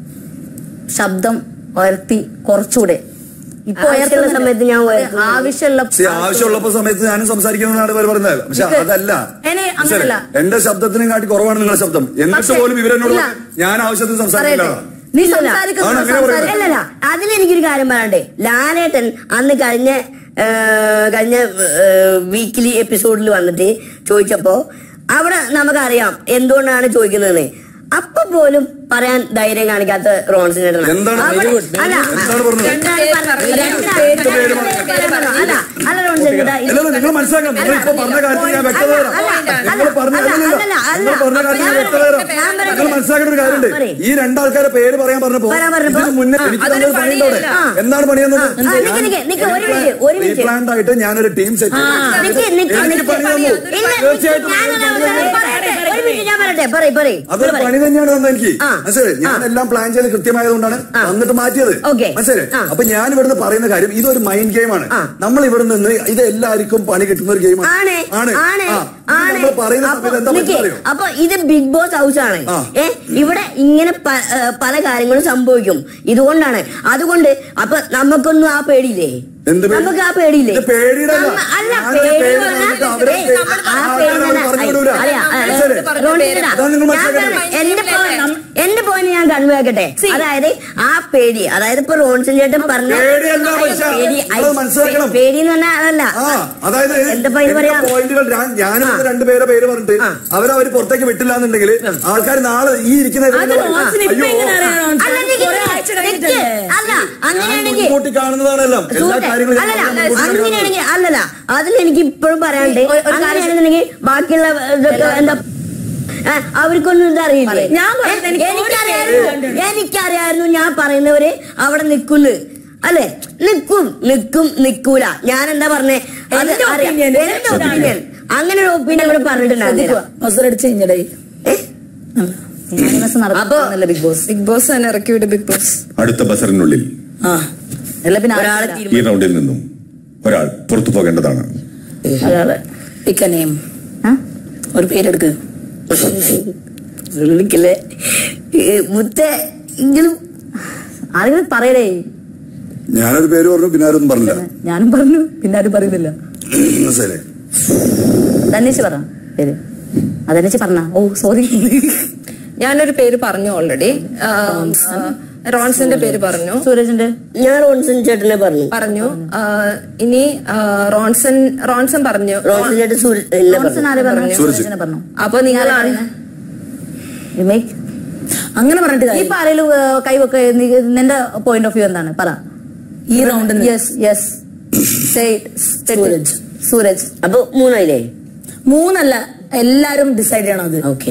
E: ശബ്ദം ഉയർത്തി കുറച്ചുകൂടെ ഇപ്പൊ
B: ആവശ്യമുള്ള
E: ഉയർത്തുന്നുണ്ട്.
B: സമയത്ത് ഞാൻ ഉയർത്തുന്നു.
E: ആവശ്യമുള്ള
D: See, ആവശ്യമുള്ളപ്പോ സമയത്ത് ഞാനും സംസാരിക്കുന്നതാണ് ഇവർ പറഞ്ഞത് പക്ഷെ
E: ഇത്
D: അതല്ല
E: ഇനി
D: മനസ്സിലായോ?
E: അങ്ങനല്ല.
D: എന്റെ ശബ്ദത്തിനും കാട്ടി കുറവാണ് നിങ്ങളുടെ ശബ്ദം എന്നിട്ട്
E: പക്ഷേ,
D: പോലും ഇവരെന്നോട്
E: ഇല്ല.
D: പറഞ്ഞു, ഞാൻ ആവശ്യത്തിന്
E: പറയട്ടെ
D: സംസാരിക്കില്ല
E: നീ
B: ഇല്ല.
D: ആണ്
E: സംസാരിക്കുന്നത്
D: അങ്ങനെ പറയുന്നത്.
B: അല്ലല്ല അതിലെനിക്കൊരു കാര്യം പറയണ്ടേ ലാലേട്ടൻ അന്ന് കഴിഞ്ഞ ആ, കഴിഞ്ഞ വീക്കിലി എപ്പിസോഡിൽ വന്നിട്ട് ചോദിച്ചപ്പോ അവിടെ നമുക്കറിയാം എന്തുകൊണ്ടാണ് ചോദിക്കുന്നതെന്ന് അപ്പൊ പോലും പറയാൻ ധൈര്യം കാണിക്കാത്ത റോൺസിന്
D: എന്താണ്
B: അവിടെ-
D: very good, very
B: അല്ല,
D: good. എന്താണ് പറഞ്ഞത്?
B: എന്താണ് പറഞ്ഞത്?
A: രണ്ട്
B: രണ്ട്
A: പേര്
B: പേര്
D: പറഞ്ഞത്.
B: പറഞ്ഞത്. അല്ല അല്ല റോൺസൺ ചേട്ടാ, ഇത്
D: അല്ലല്ല നിങ്ങൾ മനസ്സിലാക്കണം നിങ്ങൾ ഇപ്പൊ പറഞ്ഞ കാര്യത്തിൽ ഞാൻ വ്യക്തത തരാം
B: അല്ല, അല്ല,
D: നിങ്ങൾ പറഞ്ഞ
B: അല്ല,
D: അല്ലല്ല,
B: അല്ല, അല്ല.
D: നിങ്ങൾ പറഞ്ഞ കാര്യത്തിൽ ഞാൻ വ്യക്തത തരാം
B: ഞാൻ പറയട്ടെ.
D: നിങ്ങൾ മനസ്സിലാക്കേണ്ട ഒരു കാര്യമുണ്ട്
B: പറയ്.
D: ഈ രണ്ടാൾക്കാരെ പേര് പറയാൻ പറഞ്ഞപ്പോ
B: പറയാൻ പറഞ്ഞപ്പോ?
D: ഇതിന് മുന്നേ എനിക്ക്
A: അതൊരു
D: തന്നൊരു പണിയുണ്ട് അവിടെ
A: പണിയല്ല.
D: എന്താണ് പണിയെന്നത്
B: ആ, നിക്ക്, നിക്ക്, നിക്ക്, ഒരു മിനിറ്റ്, ഒരു മിനിറ്റ്.
D: പ്ലാൻഡ് ആയിട്ട് ഞാനൊരു ടീം സെറ്റ്
B: നിക്ക്, നിക്ക്,
D: എനിക്ക്
B: നിക്ക്.
D: പണി തന്നു
B: ഇല്ല,
D: തീർച്ചയായിട്ടും
B: ഞാൻ
D: എനിക്ക്
B: ഒരു
D: പണി തന്നു.
B: പറയട്ടെ, ഒരു മിനിറ്റ് ഞാൻ പറയട്ടെ പറയ് പറയ്
D: അതൊരു പണി തന്നെയാണ് തന്നെ എനിക്ക്
B: ആ.
D: മനസ്സിലായി ഞാൻ എല്ലാം പ്ലാൻ ചെയ്ത് കൃത്യമായതുകൊണ്ടാണ് വന്നിട്ട് മാറ്റിയത്
B: Okay.
D: മനസ്സിലായി
B: ആ.
D: അപ്പൊ ഞാൻ ഇവിടുന്ന് പറയുന്ന കാര്യം ഇതൊരു മൈൻഡ് ഗെയിമാണ്
B: ആ.
D: നമ്മൾ ഇവിടെ നിന്ന് ഇത് എല്ലാവർക്കും പണി കിട്ടുന്ന ഒരു ഗെയിമാണ്
B: ആണ് ആണ് ആണ്
D: നമ്മൾ പറയുന്ന
B: അപ്പൊ
D: സമയത്ത് എന്താ
B: നിക്ക്,
D: പറ്റുക അറിയോ
B: അപ്പൊ ഇത് ബിഗ് ബോസ് ഹൗസ് ആണ്
D: ആ.
B: ഏ ഇവിടെ ഇങ്ങനെ പ- ഏ, പല കാര്യങ്ങളും സംഭവിക്കും ഇതുകൊണ്ടാണ് അതുകൊണ്ട് അപ്പൊ നമുക്കൊന്നും ആ പേടിയില്ലേ
D: എന്ത് പേടി?
B: നമുക്ക് ആ പേടിയില്ലേ
D: ഇത് പേടിയുടെ അല്ല.
B: നമ്മ- അല്ല
D: ഞാൻ
B: പേടി
D: പേടി
B: എന്ന് പറഞ്ഞാൽ
D: പറഞ്ഞിട്ട് അവരെ
B: ഏയ്,
D: പേടി-
B: ആ
D: ആൾക്കാരെ
B: പേടി
D: അവർ
B: എന്ന്
D: പറഞ്ഞു
B: പറഞ്ഞാൽ-
D: വിടൂല.
B: അറിയാം, ആ,
D: മനസ്സിലായില്ലേ?
B: റോണിച്ചേട്ടാ,
D: അതാണ് നിങ്ങൾ
B: ഞാൻ
D: മനസ്സിലാക്കേണ്ടത്.
B: പറഞ്ഞത്, എന്റെ point- എന്റെ പോയിന്റ് ഞാൻ കൺവേക്കട്ടെ അതായത് ആ പേടി അതായത് ഇപ്പൊ റോൺസൺ ചേട്ടൻ പറഞ്ഞ
D: പേടിയല്ല പക്ഷേ,
B: പേടി
D: അത് മനസ്സിലാക്കണം.
B: പേടി എന്ന് പറഞ്ഞാൽ അതല്ല
D: ആ അതായത്
B: എന്താ പേര് പറയാ
D: പോയിന്റുകൾ ഞാനും രണ്ടുപേരെ പേര് പറഞ്ഞിട്ട് അവരവര് പുറത്തേക്ക് വിട്ടില്ല എന്നുണ്ടെങ്കിൽ ആൾക്കാർ നാളെ ഈ ഇരിക്കുന്ന
C: അത് റോൺസിന് ഇപ്പൊ എങ്ങനെ അറിയാം റോൺസിന്?
B: അല്ല, നിക്ക്,
C: കുറെ ആഴ്ച
B: നിക്ക്.
C: കഴിഞ്ഞിട്ടല്ലേ?
B: അല്ല
D: ഞാൻ
B: അങ്ങനെയാണെങ്കിൽ
D: മുൻകൂട്ടി കാണുന്നതാണെല്ലാം എല്ലാ
B: സുഹൃത്തെ,
D: കാര്യങ്ങളും ഞാൻ
B: അല്ലല്ല
D: മുൻകൂട്ടി കാണുന്നതാണ്.
B: അങ്ങനെയാണെങ്കിൽ അല്ലല്ല അതിൽ എനിക്ക് ഇപ്പോഴും പറയാനുണ്ട്
E: ഒരു- ഒരു കാര്യം-
B: അങ്ങനെയാണെന്നുണ്ടെങ്കിൽ ബാക്കിയുള്ള ഇതൊക്കെ എന്താ ഏ, അവർക്കൊന്നും ഇതറിയില്ലേ
C: ഞാൻ പറഞ്ഞത് എനിക്ക് ഒരു
B: എനിക്കറിയായിരുന്നു എനിക്കറിയായിരുന്നു ഞാൻ പറയുന്നവര് അവിടെ നിക്കുന്നു അല്ലെ നിക്കും നിക്കും നിക്കൂല ഞാൻ എന്താ പറഞ്ഞേ അത്
C: എന്റെ
B: അറിയാം.
C: opinion,
B: എന്റെ
C: എന്റെ
B: opinion. അങ്ങനെ ഒരു ഒപ്പീനിയൻ ഇവിടെ പറഞ്ഞിട്ടുണ്ടായിരുന്നില്ല
C: ബസറടിച്ച് കഴിഞ്ഞടേ
E: Unanimous നടക്കുന്നില്ല ബിഗ് ബോസ്
A: ബിഗ് ബോസ് തന്നെ ഇറക്കി വിട് ബിഗ് ബോസ്
F: അടുത്ത ബസറിനുള്ളിൽ
C: ആ
E: അല്ല പിന്നെ
B: ഒരാളെ
E: ആവശ്യമില്ല.
F: ഈ റൗണ്ടിൽ നിന്നും ഒരാൾ പുറത്തു പോകേണ്ടതാണ്
C: ഒരാള് പിക്ക നെയിം
E: ആ?
C: ഒരു പേരെടുക്ക്
B: വിളിക്കില്ലേ മുത്തേ എങ്കിലും
E: ആരെങ്കിലും പറയടേ
D: ഞാനൊരു പേര് പറഞ്ഞു പിന്നെ ആരൊന്നും പറഞ്ഞില്ല
E: ഞാനും പറഞ്ഞു പിന്നെ ആരും പറയുന്നില്ല
D: മനസ്സിലായില്ലേ
E: ധന്യച്ച് പറ പേര് അതന്യച്ച് പറഞ്ഞ ഓ സോറി
A: ഞാനൊരു പേര് പറഞ്ഞു ഓൾറെഡി റോൺസിന്റെ പേര് പറഞ്ഞു
E: സൂരജിന്റെ
B: ഞാൻ റോൺസൺ ചേട്ടനെ പറഞ്ഞു
A: പറഞ്ഞു ആ, ഇനി ആ, റോൺസൺ റോൺസൺ പറഞ്ഞു
B: റോൺസൺ ചേട്ടൻ സൂര്യ ഇല്ല
E: ജോൺസൺ
B: പറഞ്ഞു
E: ആരെ പറഞ്ഞു
D: സൂരജ്.
E: സൂരജിനെ പറഞ്ഞു
A: അപ്പൊ നിങ്ങളാണ്
E: വിമേക്
C: അങ്ങനെ പറഞ്ഞിട്ട്
E: ഈ
C: കാര്യം
E: പറയല് കൈവൊക്കെ നീ- നിന്റെ പോയിന്റ് ഓഫ് വ്യൂ എന്താണ് പറ
C: ഈ റൗണ്ടിൽ
E: യെസ് യെസ്
C: സൂരജ്.
E: സൂരജ്
B: അപ്പൊ മൂന്നായില്ലേ
C: മൂന്നല്ല എല്ലാരും ഡിസൈഡ് ചെയ്യണം അത്
B: ഓക്കെ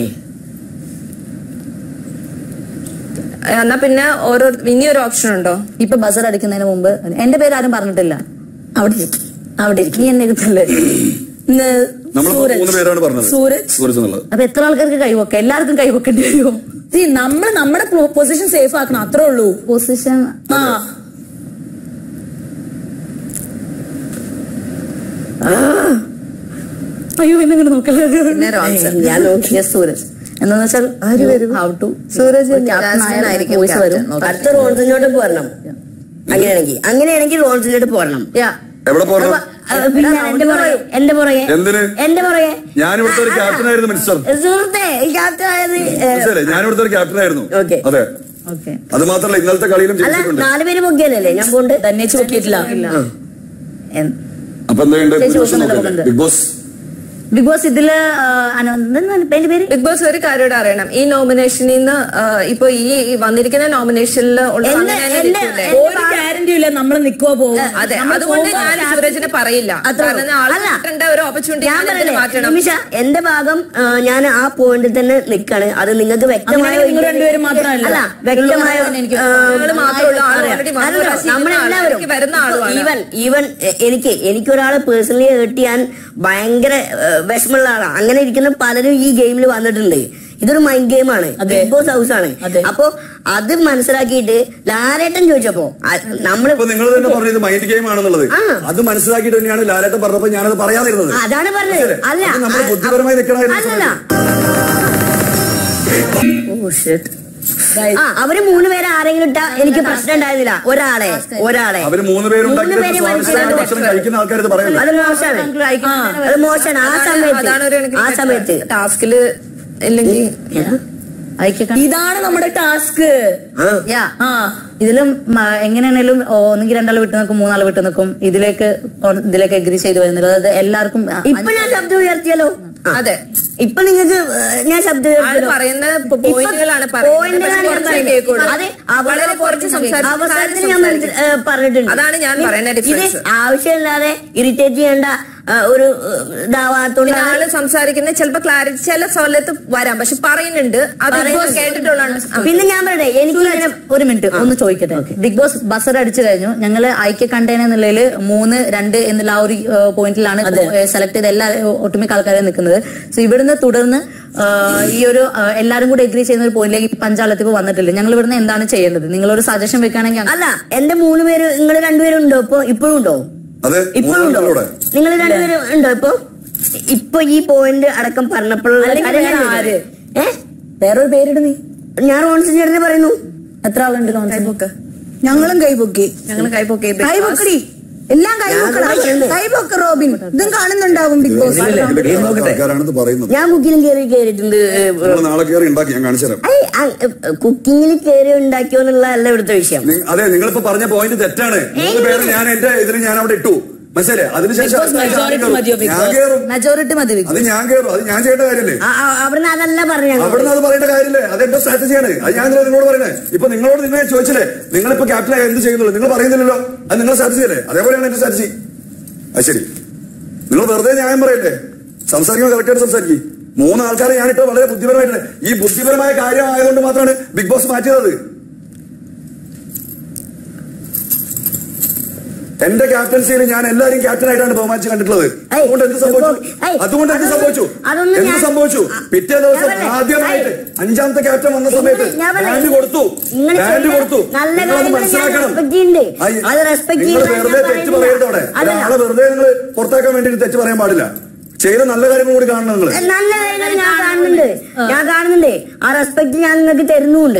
A: എന്നാ പിന്നെ ഓരോ ഇനിയൊരു ഓപ്ഷൻ ഉണ്ടോ
E: ഇപ്പൊ ബസർ അടിക്കുന്നതിന് മുമ്പ് എന്റെ പേര് ആരും പറഞ്ഞിട്ടില്ല
C: അവിടെ ഇരിക്ക്. അവിടെ ഇരിക്ക്.
E: നീ എന്നെ ഇരുത്തല്ലേ
C: ഇന്ന്
D: നമ്മളിപ്പോ
C: സൂരജ്.
D: മൂന്ന് പേരാണ് പറഞ്ഞത്
C: സൂരജ്
D: സൂരജ് എന്നുള്ളത്
E: അപ്പൊ എത്ര ആൾക്കാർക്ക് കൈവൊക്കെ എല്ലാവർക്കും കൈവൊക്കേണ്ടി വരുമോ
C: See, നമ്മള് നമ്മുടെ പൊസിഷൻ സേഫ് ആക്കണം അത്രേ ഉള്ളൂ
E: പൊസിഷൻ
C: ആ
E: അയ്യോ എന്നെങ്ങനെ നോക്കല്ലേ
A: പിന്നെ റോൺസൺ
B: ഞാൻ നോക്കി
E: യെസ് സൂരജ് എന്താന്ന് വെച്ചാൽ how to
A: Suraj
E: captain
A: Jasmine ആയിരിക്കും
E: വോയിസ് വരും
A: captain.
B: അടുത്ത റോൺസിനോട്ട് പോരണം അങ്ങനെയാണെങ്കിൽ അങ്ങനെയാണെങ്കിൽ റോൺസിനോട്ട് പോരണം
E: യാ
D: എവിടെ പോകണം
B: അത് പിന്നെ എന്റെ പുറകെ എന്റെ പുറകെ
D: എന്തിന്?
B: എന്റെ പുറകെ
D: ഞാൻ ഇവിടുത്തെ ഒരു ക്യാപ്റ്റൻ ആയിരുന്നു മിനിസ്റ്റർ
B: സുഹൃത്തെ ഈ ക്യാപ്റ്റൻ ആയത് ഏ,
D: മനസ്സിലായില്ലേ ഞാൻ ഇവിടുത്തെ ഒരു ക്യാപ്റ്റൻ ആയിരുന്നു
B: Okay.
D: അതെ
E: ഓക്കെ
D: അത് മാത്രമല്ല ഇന്നലത്തെ കളിയിലും
B: അല്ല
D: ജയിച്ചിട്ടുണ്ട്
B: നാല് പേര് മുഖ്യല്ലേ ഞാൻ പോണ്ട്
C: ധന്യച്ച് നോക്കിയിട്ടില്ല
D: അപ്പൊ എന്തുണ്ട്
E: ചേച്ചി
D: ഭൂരിപക്ഷം
E: നോക്കുന്നുണ്ട്,
D: നോക്കല്ലേ? ബിഗ് ബോസ്
E: ബിഗ് ബോസ് ഇതില് ആ, അന- എന്താണ് എന്റെ പേര്
A: ബിഗ് ബോസ് ഒരു കാര്യം കൂടെ അറിയണം ഈ നോമിനേഷനിൽ നിന്ന് ആ, ഇപ്പൊ ഈ ഈ വന്നിരിക്കുന്ന നോമിനേഷനിൽ ഉള്ള
B: എന്റെ-
A: അങ്ങനെ തന്നെ
B: എന്റെ-
A: ഇരിക്കൂലേ?
C: ഒരു ഗ്യാരണ്ടിയും ഇല്ല നമ്മൾ നിൽക്കുവോ പോകും
A: അതെ അതുകൊണ്ട് ഞാൻ സൂരജിനെ പറയില്ല
B: അത്രേ
A: കാരണം
B: ഉള്ളൂ.
A: ആള്
B: അല്ല.
A: കിട്ടേണ്ട ഒരു ഓപ്പർച്യൂണിറ്റി
B: ഞാൻ
A: ഞാൻ
B: പറയട്ടെ
A: മാറ്റണം
B: നിമിഷ എന്റെ ഭാഗം ആ, ഞാൻ ആ പോയിന്റിൽ തന്നെ നിക്കാണ് അത് നിങ്ങൾക്ക് വ്യക്തമായ
C: അങ്ങനെയാണെങ്കിൽ നിങ്ങൾ രണ്ടുപേരും മാത്രമല്ല.
B: അല്ല വ്യക്തമായ
E: എനിക്ക്
B: ആ,
A: ആള് മാത്രമേ ഉള്ളൂ. ആള്
B: അറിയാം.
A: already വന്ന
B: അല്ലല്ലോ,
A: പ്രാവശ്യം
B: നമ്മളെല്ലാവരും
A: ഇതിലേക്ക് വരുന്ന ആളുമാണ്.
B: ഈവൻ ഈവൻ എ- എനിക്ക് എനിക്കൊരാളെ പേഴ്സണലി ഹേർട്ട് ചെയ്യാൻ ഭയങ്കര ഏ, വിഷമമുള്ള ആളാണ് അങ്ങനെ ഇരിക്കുന്ന പലരും ഈ ഗെയിമിൽ വന്നിട്ടുണ്ട് ഇതൊരു മൈൻഡ് ഗെയിമാണ്
C: അതെ.
B: ബിഗ് ബോസ് ഹൗസ് ആണ്
C: അതെ.
B: അപ്പൊ അത് മനസ്സിലാക്കിയിട്ട് ലാലേട്ടൻ ചോദിച്ചപ്പോ അ- നമ്മള്
D: ഇപ്പൊ നിങ്ങൾ തന്നെ പറഞ്ഞത് മൈൻഡ് ഗെയിം ആണെന്നുള്ളത്
B: ആ.
D: അത് മനസ്സിലാക്കിയിട്ട് തന്നെയാണ് ലാലേട്ടൻ പറഞ്ഞപ്പോ ഞാനത് പറയാതിരുന്നത്
B: അതാണ് പറഞ്ഞത്
D: മനസ്സിലായില്ലേ?
B: അല്ല
D: അത് നമ്മൾ
B: അ-
D: ബുദ്ധിപരമായി നിൽക്കണമായിരുന്നു
B: അല്ലല്ല
C: ഓ ഷിറ്റ്
B: ആ അവര് മൂന്ന് പേരെ ആരെങ്കിലും ഇട്ടാ എനിക്ക് പ്രശ്നം ഉണ്ടായിരുന്നില്ല ഒരാളെ ഒരാളെ
D: അവര് മൂന്ന് പേരുണ്ടാക്കി
B: മൂന്ന് പേര്
D: സ്വാദിഷ്ടമായ
B: മനസ്സിലാക്കി
D: ഭക്ഷണം കഴിക്കുന്ന ആൾക്കാർ ഇത് പറയല്ലേ
B: അത് മോശമാണ് അത് മോശമാണ് ആ സമയത്ത്
A: അതാണ് ഒരു
B: ആ സമയത്ത്
A: ടാസ്കില് ഇല്ലെങ്കിൽ
E: അയക്കാം
C: ഇതാണ് നമ്മുടെ ടാസ്ക്
B: ആ.
E: യാ
C: ആ
E: ഇതിലും മ- എങ്ങനെയാണേലും ഒന്നെങ്കിൽ രണ്ടാൾ വിട്ടു നിൽക്കും മൂന്നാൾ വിട്ടു നിൽക്കും ഇതിലേക്ക് ഒ- ഇതിലേക്ക് എഗ്രി ചെയ്തു വരുന്നില്ല അത് എല്ലാവർക്കും ആ,
B: ഇപ്പൊ ഞാൻ ശബ്ദം ഉയർത്തിയല്ലോ ആ.
A: അതെ
B: ഇപ്പൊ നിങ്ങൾക്ക് ഞാൻ ശബ്ദം
A: ആള്
B: ഉയർത്തിയല്ലോ
A: പറയുന്ന
B: ഇപ്പൊ
A: പോയിന്റുകളാണ്
B: പോയിന്റുകളാണ് ഞാൻ
A: കുറച്ചേ
B: പറയുന്നത്.
A: കേൾക്കുള്ളൂ.
B: അതെ
A: വളരെ
B: അവരെ
A: കുറച്ച് സംസാരിച്ച്
B: അവസരത്തിൽ ഞാൻ
A: സംസാരിക്കും.
B: മനസ്സി- ഏ, പറഞ്ഞിട്ടുണ്ട്
A: അതാണ് ഞാൻ പറയുന്ന
B: ഇത്
A: difference.
B: ആവശ്യമില്ലാതെ ഇറിറ്റേറ്റ് ചെയ്യേണ്ട ആ, ഒരു ഏ,
A: പിന്നെ
B: ഇതാവാത്തോണ്ടാണ്
A: ആള് സംസാരിക്കുന്നത് ചിലപ്പോ ക്ലാരിറ്റി ചില സ്ഥലത്ത് വരാം പക്ഷെ പറയുന്നുണ്ട് അത് ഇപ്പൊ കേട്ടിട്ടുള്ളതാണ് ആ.
B: പിന്നെ ഞാൻ പറയട്ടെ എനിക്ക് ഇങ്ങനെ
E: ഒരു മിനിറ്റ് ഒന്ന് ചോദിക്കട്ടെ ബിഗ് ബോസ് ബസർ അടിച്ചു കഴിഞ്ഞു ഞങ്ങള് ഐക്യ കണ്ടേന എന്നുള്ളതിൽ മൂന്ന് രണ്ട് എന്നുള്ള ആ ഒരു പോയിന്റിലാണ് സെലക്ട് ചെയ്ത എല്ലാ ഏഹ്, ഒട്ടുമിക്ക ആൾക്കാരും നിൽക്കുന്നത് സോ ഇവിടുന്ന് തുടർന്ന് ഏഹ്, ഈ ഒരു ഏഹ്, എല്ലാരും കൂടെ എഗ്രി ചെയ്യുന്ന ഒരു പോയിന്റിലേക്ക് പഞ്ചാലത്തിപ്പ് വന്നിട്ടില്ല ഞങ്ങൾ ഇവിടുന്ന് എന്താണ് ചെയ്യേണ്ടത് നിങ്ങളൊരു സജഷൻ വെക്കുകയാണെങ്കിൽ അങ്ങ്
B: അല്ല എന്റെ മൂന്ന് പേര് നിങ്ങൾ രണ്ടുപേരും ഉണ്ടോ ഇപ്പൊ ഇപ്പോഴും ഉണ്ടോ
D: അതെ
B: ഇപ്പോഴും ഉണ്ടോ
D: മൂന്നാളുടെ
B: നിങ്ങൾ രണ്ടുപേരും ഉണ്ടോ ഇപ്പൊ ഇപ്പൊ ഈ പോയിന്റ് അടക്കം പറഞ്ഞപ്പോഴുള്ള
C: അല്ലെങ്കിൽ
B: കാര്യം ഞാൻ
C: വേറെ ആര്?
B: ചോദിക്കട്ടെ. ഏ
C: വേറൊരു പേരിട് നീ
B: ഞാൻ റോൺസൺ ചേട്ടനെ പറയുന്നു
C: എത്ര ആളുണ്ട്
A: കൈപൊക്ക്.
G: ഞങ്ങളും കൈപൊക്കി
A: ഞങ്ങള് കൈപ്പൊക്കെ
G: കൈപൊക്കടി എല്ലാം കൈപൊക്കണം
B: ഞാൻ
G: കൈപൊക്ക റോബിൻ ഇതും കാണുന്നുണ്ടാവും ബിഗ് ബോസ്
D: ആൾക്കാരാണിത് പറയുന്നത്
B: ഞാൻ കുക്കിലും കയറി കയറിയിട്ടുണ്ട്
D: നിങ്ങൾ നാളെ കയറി ഉണ്ടാക്കി ഞാൻ കാണിച്ചു തരാം
B: കുക്കിങ്ങിൽ കയറി ഉണ്ടാക്കിയോ എന്നുള്ളതല്ല ഇവിടുത്തെ വിഷയം
D: നി- അതെ നിങ്ങളിപ്പോ പറഞ്ഞ പോയിന്റ് തെറ്റാണ് മൂന്ന് പേര് ഞാൻ എന്റെ ഇതിൽ ഞാൻ അവിടെ ഇട്ടു മനസ്സിലെ അതിനുശേഷം
C: Big Boss majority മതിയോ Big
D: ഞാൻ
C: Boss?
D: കയറും
E: മെജോറിറ്റി മതി ബിഗ്
D: അത് ഞാൻ കയറും അത് ഞാൻ ചെയ്യേണ്ട കാര്യല്ലേ
B: ആ- ആ- അവിടുന്ന് അതല്ല പറഞ്ഞു ഞങ്ങൾ
D: അവിടുന്ന് അത് പറയേണ്ട കാര്യമില്ലേ അത് എന്റെ സ്ട്രാറ്റജിയാണ് അത് ഞാൻ ഇതിലാ നിങ്ങളോട് പറയുന്നത് ഇപ്പൊ നിങ്ങളോട് നിങ്ങൾ ചോദിച്ചില്ലേ നിങ്ങളിപ്പോ ക്യാപ്റ്റനായി എന്ത് ചെയ്യുന്നുള്ളൂ നിങ്ങൾ പറയുന്നില്ലല്ലോ അത് നിങ്ങളുടെ സ്ട്രാറ്റജി അല്ലേ അതേപോലെയാണ് എന്റെ സ്ട്രാറ്റജി അത് ശരി നിങ്ങൾ വെറുതെ ന്യായം പറയല്ലേ സംസാരിക്കുമ്പോൾ കറക്റ്റായിട്ട് സംസാരിക്കും മൂന്ന് ആൾക്കാരെ ഞാനിട്ട് വളരെ ബുദ്ധിപരമായിട്ട് ഈ ബുദ്ധിപരമായ കാര്യം ആയതുകൊണ്ട് മാത്രമാണ് ബിഗ് ബോസ് മാറ്റിയത് എന്റെ ക്യാപ്റ്റൻസിയിൽ ഞാൻ എല്ലാവരും ക്യാപ്റ്റനായിട്ടാണ് ബഹുമാനിച്ച് കണ്ടിട്ടുള്ളത്
B: ഏയ്,
D: അതുകൊണ്ട് എന്ത് സംഭവിച്ചു
B: ഏയ്,
D: അതുകൊണ്ട് എന്ത്
B: അതൊന്നും-
D: സംഭവിച്ചു
B: അതൊന്നും
D: എന്ത്
B: ഞാൻ-
D: സംഭവിച്ചു പിറ്റേ ദിവസം
B: ഞാൻ പറഞ്ഞേ,
D: ആദ്യമായിട്ട്
B: ഏയ്,
D: അഞ്ചാമത്തെ ക്യാപ്റ്റൻ വന്ന സമയത്ത്
B: ഞാൻ പറഞ്ഞേ,
D: ബാൻഡ് കൊടുത്തു
B: നിങ്ങൾ
D: ബാൻഡ്
B: ചെയ്ത
D: കൊടുത്തു
B: നല്ല
D: നിങ്ങളത്
B: കാര്യങ്ങൾ ഞാൻ
D: മനസ്സിലാക്കണം
B: respect ചെയ്യുന്നുണ്ട്.
D: ആ,
B: അത് respect
D: നിങ്ങൾ
B: ചെയ്യാൻ
D: വെറുതെ
B: ഞാൻ
D: തെറ്റ്
B: പറയുന്നില്ല.
D: പറയരുത് അവിടെ
B: അതല്ല.
D: ഒരാളെ വെറുതെ നിങ്ങൾ പുറത്താക്കാൻ വേണ്ടി തെറ്റ് പറയാൻ പാടില്ല ചെയ്ത നല്ല കാര്യങ്ങൾ കൂടി കാണണം നിങ്ങൾ
B: നല്ല കാര്യങ്ങൾ ഞാൻ കാണുന്നുണ്ട് ഞാൻ കാണുന്നുണ്ട് ആ റെസ്പെക്ട് ഞാൻ നിങ്ങൾക്ക് തരുന്നുണ്ട്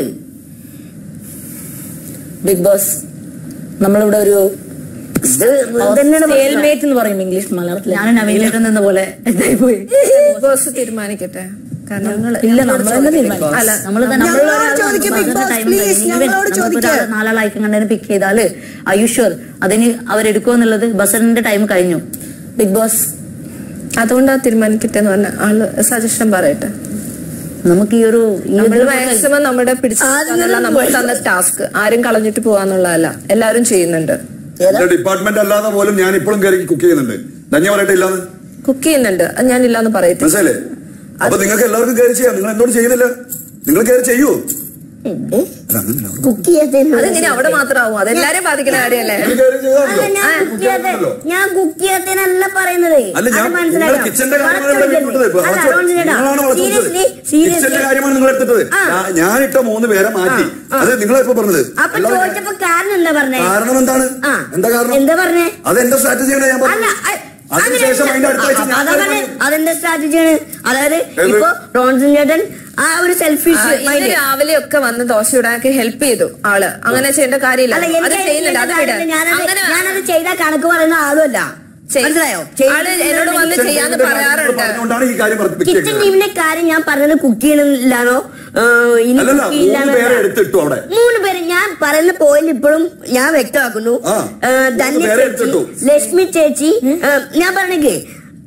C: ബിഗ് ബോസ് നമ്മളിവിടെ ഒരു
B: ഇത് തന്നെയാണ് പ്രശ്നം.
C: സ്റ്റേൽമേറ്റ് എന്ന് പറയും ഇംഗ്ലീഷ് മലയാളത്തിൽ
E: ഞാൻ നവീനേട്ടൻ നിന്ന പോലെ ഇതായി പോയി
A: ബിഗ് ബോസ് തീരുമാനിക്കട്ടെ കാരണം
C: ഇല്ല നമ്മൾ തന്നെ തീരുമാനിക്കും
A: അല്ല
E: നമ്മൾ
G: ഞങ്ങളോട് ചോദിക്ക് ബിഗ് ബോസ്, please, ഞങ്ങളോട് ചോദിക്ക്.
E: നാലാളായിക്കും കണ്ടതിന് പിക്ക് ചെയ്താല് അയുഷ്വർ അതിന് അവരെടുക്കുമെന്നുള്ളത് ബസറിന്റെ ടൈം കഴിഞ്ഞു
C: ബിഗ് ബോസ്
A: അതുകൊണ്ടാ തീരുമാനിക്കട്ടെ എന്ന് പറഞ്ഞ ആള് സജഷൻ പറയട്ടെ
E: നമുക്ക് ഈ ഒരു ഈ
A: നമ്മൾ
E: ഒരു
A: മാക്സിമം നമ്മുടെ പിടിച്ചു നമുക്ക് തന്ന ടാസ്ക് ആരും കളഞ്ഞിട്ട് പോവാന്നുള്ളതല്ല എല്ലാവരും ചെയ്യുന്നുണ്ട്
D: എന്റെ ഡിപ്പാർട്ട്മെന്റ് അല്ലാതെ പോലും ഞാൻ ഇപ്പോഴും കയറി കുക്ക് ചെയ്യുന്നുണ്ട് ധന്യ പറയട്ടെ ഇല്ലാന്ന്
A: കുക്ക് ചെയ്യുന്നുണ്ട് അത് ഞാൻ ഇല്ലാന്ന് പറയത്തില്ല
D: മനസ്സിലല്ലേ അപ്പൊ നിങ്ങൾക്ക് എല്ലാവർക്കും കയറി ചെയ്യാം നിങ്ങൾ എന്തുകൊണ്ട് ചെയ്യുന്നില്ല നിങ്ങൾ കയറി ചെയ്യൂ
B: എന്ത്?
D: അല്ല, അങ്ങനെയല്ല.
B: കുക്ക് ചെയ്യാത്തതിന്
A: അതിങ്ങനെ അവിടെ മാത്രമാവും അതെല്ലാരും ബാധിക്കുന്ന കാര്യമല്ലേ
D: നിങ്ങൾ കയറി ചെയ്താൽ
B: അല്ല
D: മതിയോ?
B: ഞാൻ കുക്ക് ചെയ്യാത്ത
D: ചെയ്യണമല്ലോ.
B: ഞാൻ കുക്ക് ചെയ്യാത്തതിനല്ല പറയുന്നത്
D: അല്ല ഞാൻ
B: അത്
D: നിങ്ങൾ
B: മനസ്സിലാക്കണം.
D: കിച്ചന്റെ കാര്യമാണ്
B: വളച്ചൊടിക്കരുത്.
D: ഇവിടെ വിട്ടത് ഇപ്പൊ.
B: അല്ല,
D: വളച്ചൊ-
B: അതുകൊണ്ട് ചേട്ടാ,
D: നിങ്ങളാണ് വളച്ചൊടിച്ചത്.
B: seriously, seriously.
D: കിച്ചന്റെ കാര്യമാണ് നിങ്ങൾ എടുത്തത്
B: ആ.
D: ഞാ- ഞാനിട്ട മൂന്ന് പേരെ മാറ്റി അത് നിങ്ങളെ ഇപ്പൊ പറഞ്ഞത്
B: അപ്പൊ
D: അല്ലാതെ
B: ചോദിച്ചപ്പോ കാരണം എന്താ പറഞ്ഞേ
D: കാരണം എന്താണ്
B: ആ.
D: എന്താ കാരണം
B: എന്താ പറഞ്ഞേ
D: അത് എന്റെ സ്ട്രാറ്റജിയാണ് ഞാൻ
B: അല്ല
D: പറഞ്ഞത്
B: അ-
D: അതിനുശേഷം അതിന്റെ അടുത്ത ആഴ്ച ഞാൻ
B: അതാ പറഞ്ഞെ,
D: കാര്യം
B: അതെന്റെ സ്ട്രാറ്റജിയാണ് അതായത്
D: ഏത്?
B: ഇപ്പൊ റോൺസൺ ചേട്ടൻ ആ ഒരു
A: ആ,
B: സെൽഫിഷ്
A: ഇന്ന് രാവിലെ ഒക്കെ വന്ന് ദോശ ഇടാനൊക്കെ ഹെൽപ്പ് ചെയ്തു ആള് അങ്ങനെ ചെയ്യേണ്ട കാര്യമില്ല
B: അല്ല
A: അത്
B: എനിക്ക്
A: ചെയ്യുന്നുണ്ട് അത് വിട്
B: ഞാനത്
A: അങ്ങനെ
B: ഞാനത് ചെയ്ത കണക്ക് പറയുന്ന ആളുമല്ല
A: ചെയ്-
B: മനസ്സിലായോ
A: ആള് എന്നോട് വന്ന് ചെയ്യാന്ന് പറയാറുണ്ട്
D: പറഞ്ഞുകൊണ്ടാണ് ഈ കാര്യം പറഞ്ഞ്
B: കിച്ചൺ
D: വെച്ചേക്കുന്നത്.
B: ടീമിന്റെ കാര്യം ഞാൻ പറഞ്ഞത് കുക്ക് ചെയ്യണില്ലാണോ ഏഹ്, ഇനി
D: അല്ലല്ല
B: കുക്ക്
D: മൂന്ന്
B: ചെയ്യില്ലാന്നോ
D: പേരെ
B: അല്ല.
D: എടുത്തിട്ടു അവിടെ
B: മൂന്ന് പേര് ഞാൻ പറയുന്ന പോയിന്റ് ഇപ്പോഴും ഞാൻ വ്യക്തമാക്കുന്നു
D: ആ,
B: ഏഹ്,
D: മൂന്ന്
B: ധന്യ
D: പേരെ
B: ചേച്ചി
D: എടുത്തിട്ടു.
B: ലക്ഷ്മി ചേച്ചി ഏഹ്, ഞാൻ പറഞ്ഞേ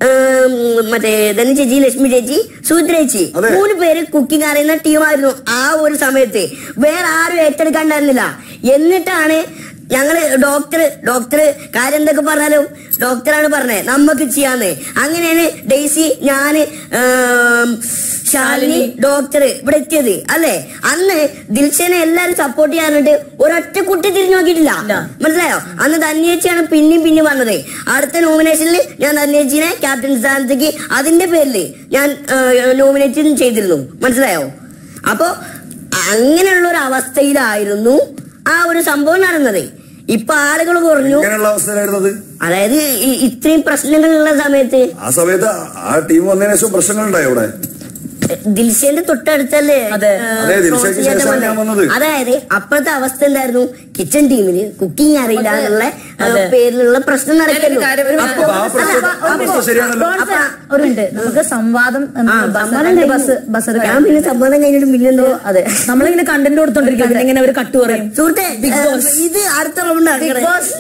B: മറ്റേ ധന്യ ചേച്ചി ലക്ഷ്മി ചേച്ചി സുചിത്ര ചേച്ചി
D: അതെ.
B: മൂന്ന് പേര് കുക്കിംഗ് അറിയുന്ന ടീമായിരുന്നു ആ ഒരു സമയത്ത് വേറെ ആരും ഏറ്റെടുക്കാണ്ടായിരുന്നില്ല എന്നിട്ടാണ് ഞങ്ങള് ഡോക്ടർ ഡോക്ടർ കാര്യം എന്തൊക്കെ പറഞ്ഞാലും ഡോക്ടറാണ് പറഞ്ഞത് നമുക്ക് ചെയ്യാന്ന് അങ്ങനെയാണ് ഡെയ്സി ഞാന് ഏം, ശാലിനി ഡോക്ടർ ഇവിടെ എത്തിയത് അല്ലേ അന്ന് ദിൽഷനെ എല്ലാരും സപ്പോർട്ട് ചെയ്യാനായിട്ട് ഒരൊറ്റ കുട്ടി തിരിഞ്ഞു നോക്കിയിട്ടില്ല മനസ്സിലായോ അന്ന് ധന്യേച്ചിയാണ് പിന്നെയും പിന്നെ വന്നത് അടുത്ത നോമിനേഷനിൽ ഞാൻ ധന്യേച്ചിനെ ക്യാപ്റ്റൻ സ്ഥാനത്തേക്ക് അതിന്റെ പേരിൽ ഞാൻ നോമിനേറ്റ് ചെയ്തിരുന്നു മനസ്സിലായോ അപ്പോ അങ്ങനെയുള്ള ഒരു അവസ്ഥയിലായിരുന്നു ആ ഒരു സംഭവം നടന്നത് ഇപ്പൊ ആളുകൾ കുറഞ്ഞു
D: ഇങ്ങനെയുള്ള അവസ്ഥയിലായിരുന്നത്
B: അതായത് ഈ- ഇത്രയും പ്രശ്നങ്ങളുള്ള സമയത്ത്
D: ആ സമയത്ത് ആ ടീം വന്നതിന് ശേഷം പ്രശ്നങ്ങളുണ്ടായോ അവിടെ
B: ദിൽഷന്റെ തൊട്ടടുത്തല്ലേ
C: അതെ.
B: ഏ,
D: അതെ, ദിൽഷയ്ക്ക്
B: റോഷി ചേട്ടൻ
D: ശേഷമാണ് ഞാൻ
B: വന്നത്.
D: വന്നത്.
B: അതായത് അപ്പോഴത്തെ അവസ്ഥ എന്തായിരുന്നു കിച്ചൺ ടീമിന് കുക്കിംഗ് അറിയില്ല എന്നുള്ള ഏ,
C: അതെ.
B: പേരിലുള്ള പ്രശ്നം നടക്കല്ലോ
A: കാര്യം ഒരു
B: അപ്പൊ
D: അപ്പൊ ആ പ്രശ്നം-
B: അല്ല,
D: ആ പ്രശ്നം ശരിയാണല്ലോ
E: അപ്പൊ ഒരു ഉണ്ട് നമുക്ക് സംവാദം എന്ന
B: ആ,
E: ബസ്
B: സമ്മതം
E: രണ്ട്
B: കഴിഞ്ഞു.
E: ബസ് ബസ്
B: ഞാൻ പിന്നെ സമ്മതം കഴിഞ്ഞിട്ട് പിന്നെന്തോ
E: അതെ
C: നമ്മളിങ്ങനെ കണ്ടന്റ് കൊടുത്തോണ്ടിരിക്കും പിന്നെ ഇങ്ങനെ അവർ കട്ട് പറയും
B: സുഹൃത്തെ
C: ബിഗ്
B: ഏ,
C: ബോസ്.
B: ഇത് അടുത്ത round
E: Bigg Boss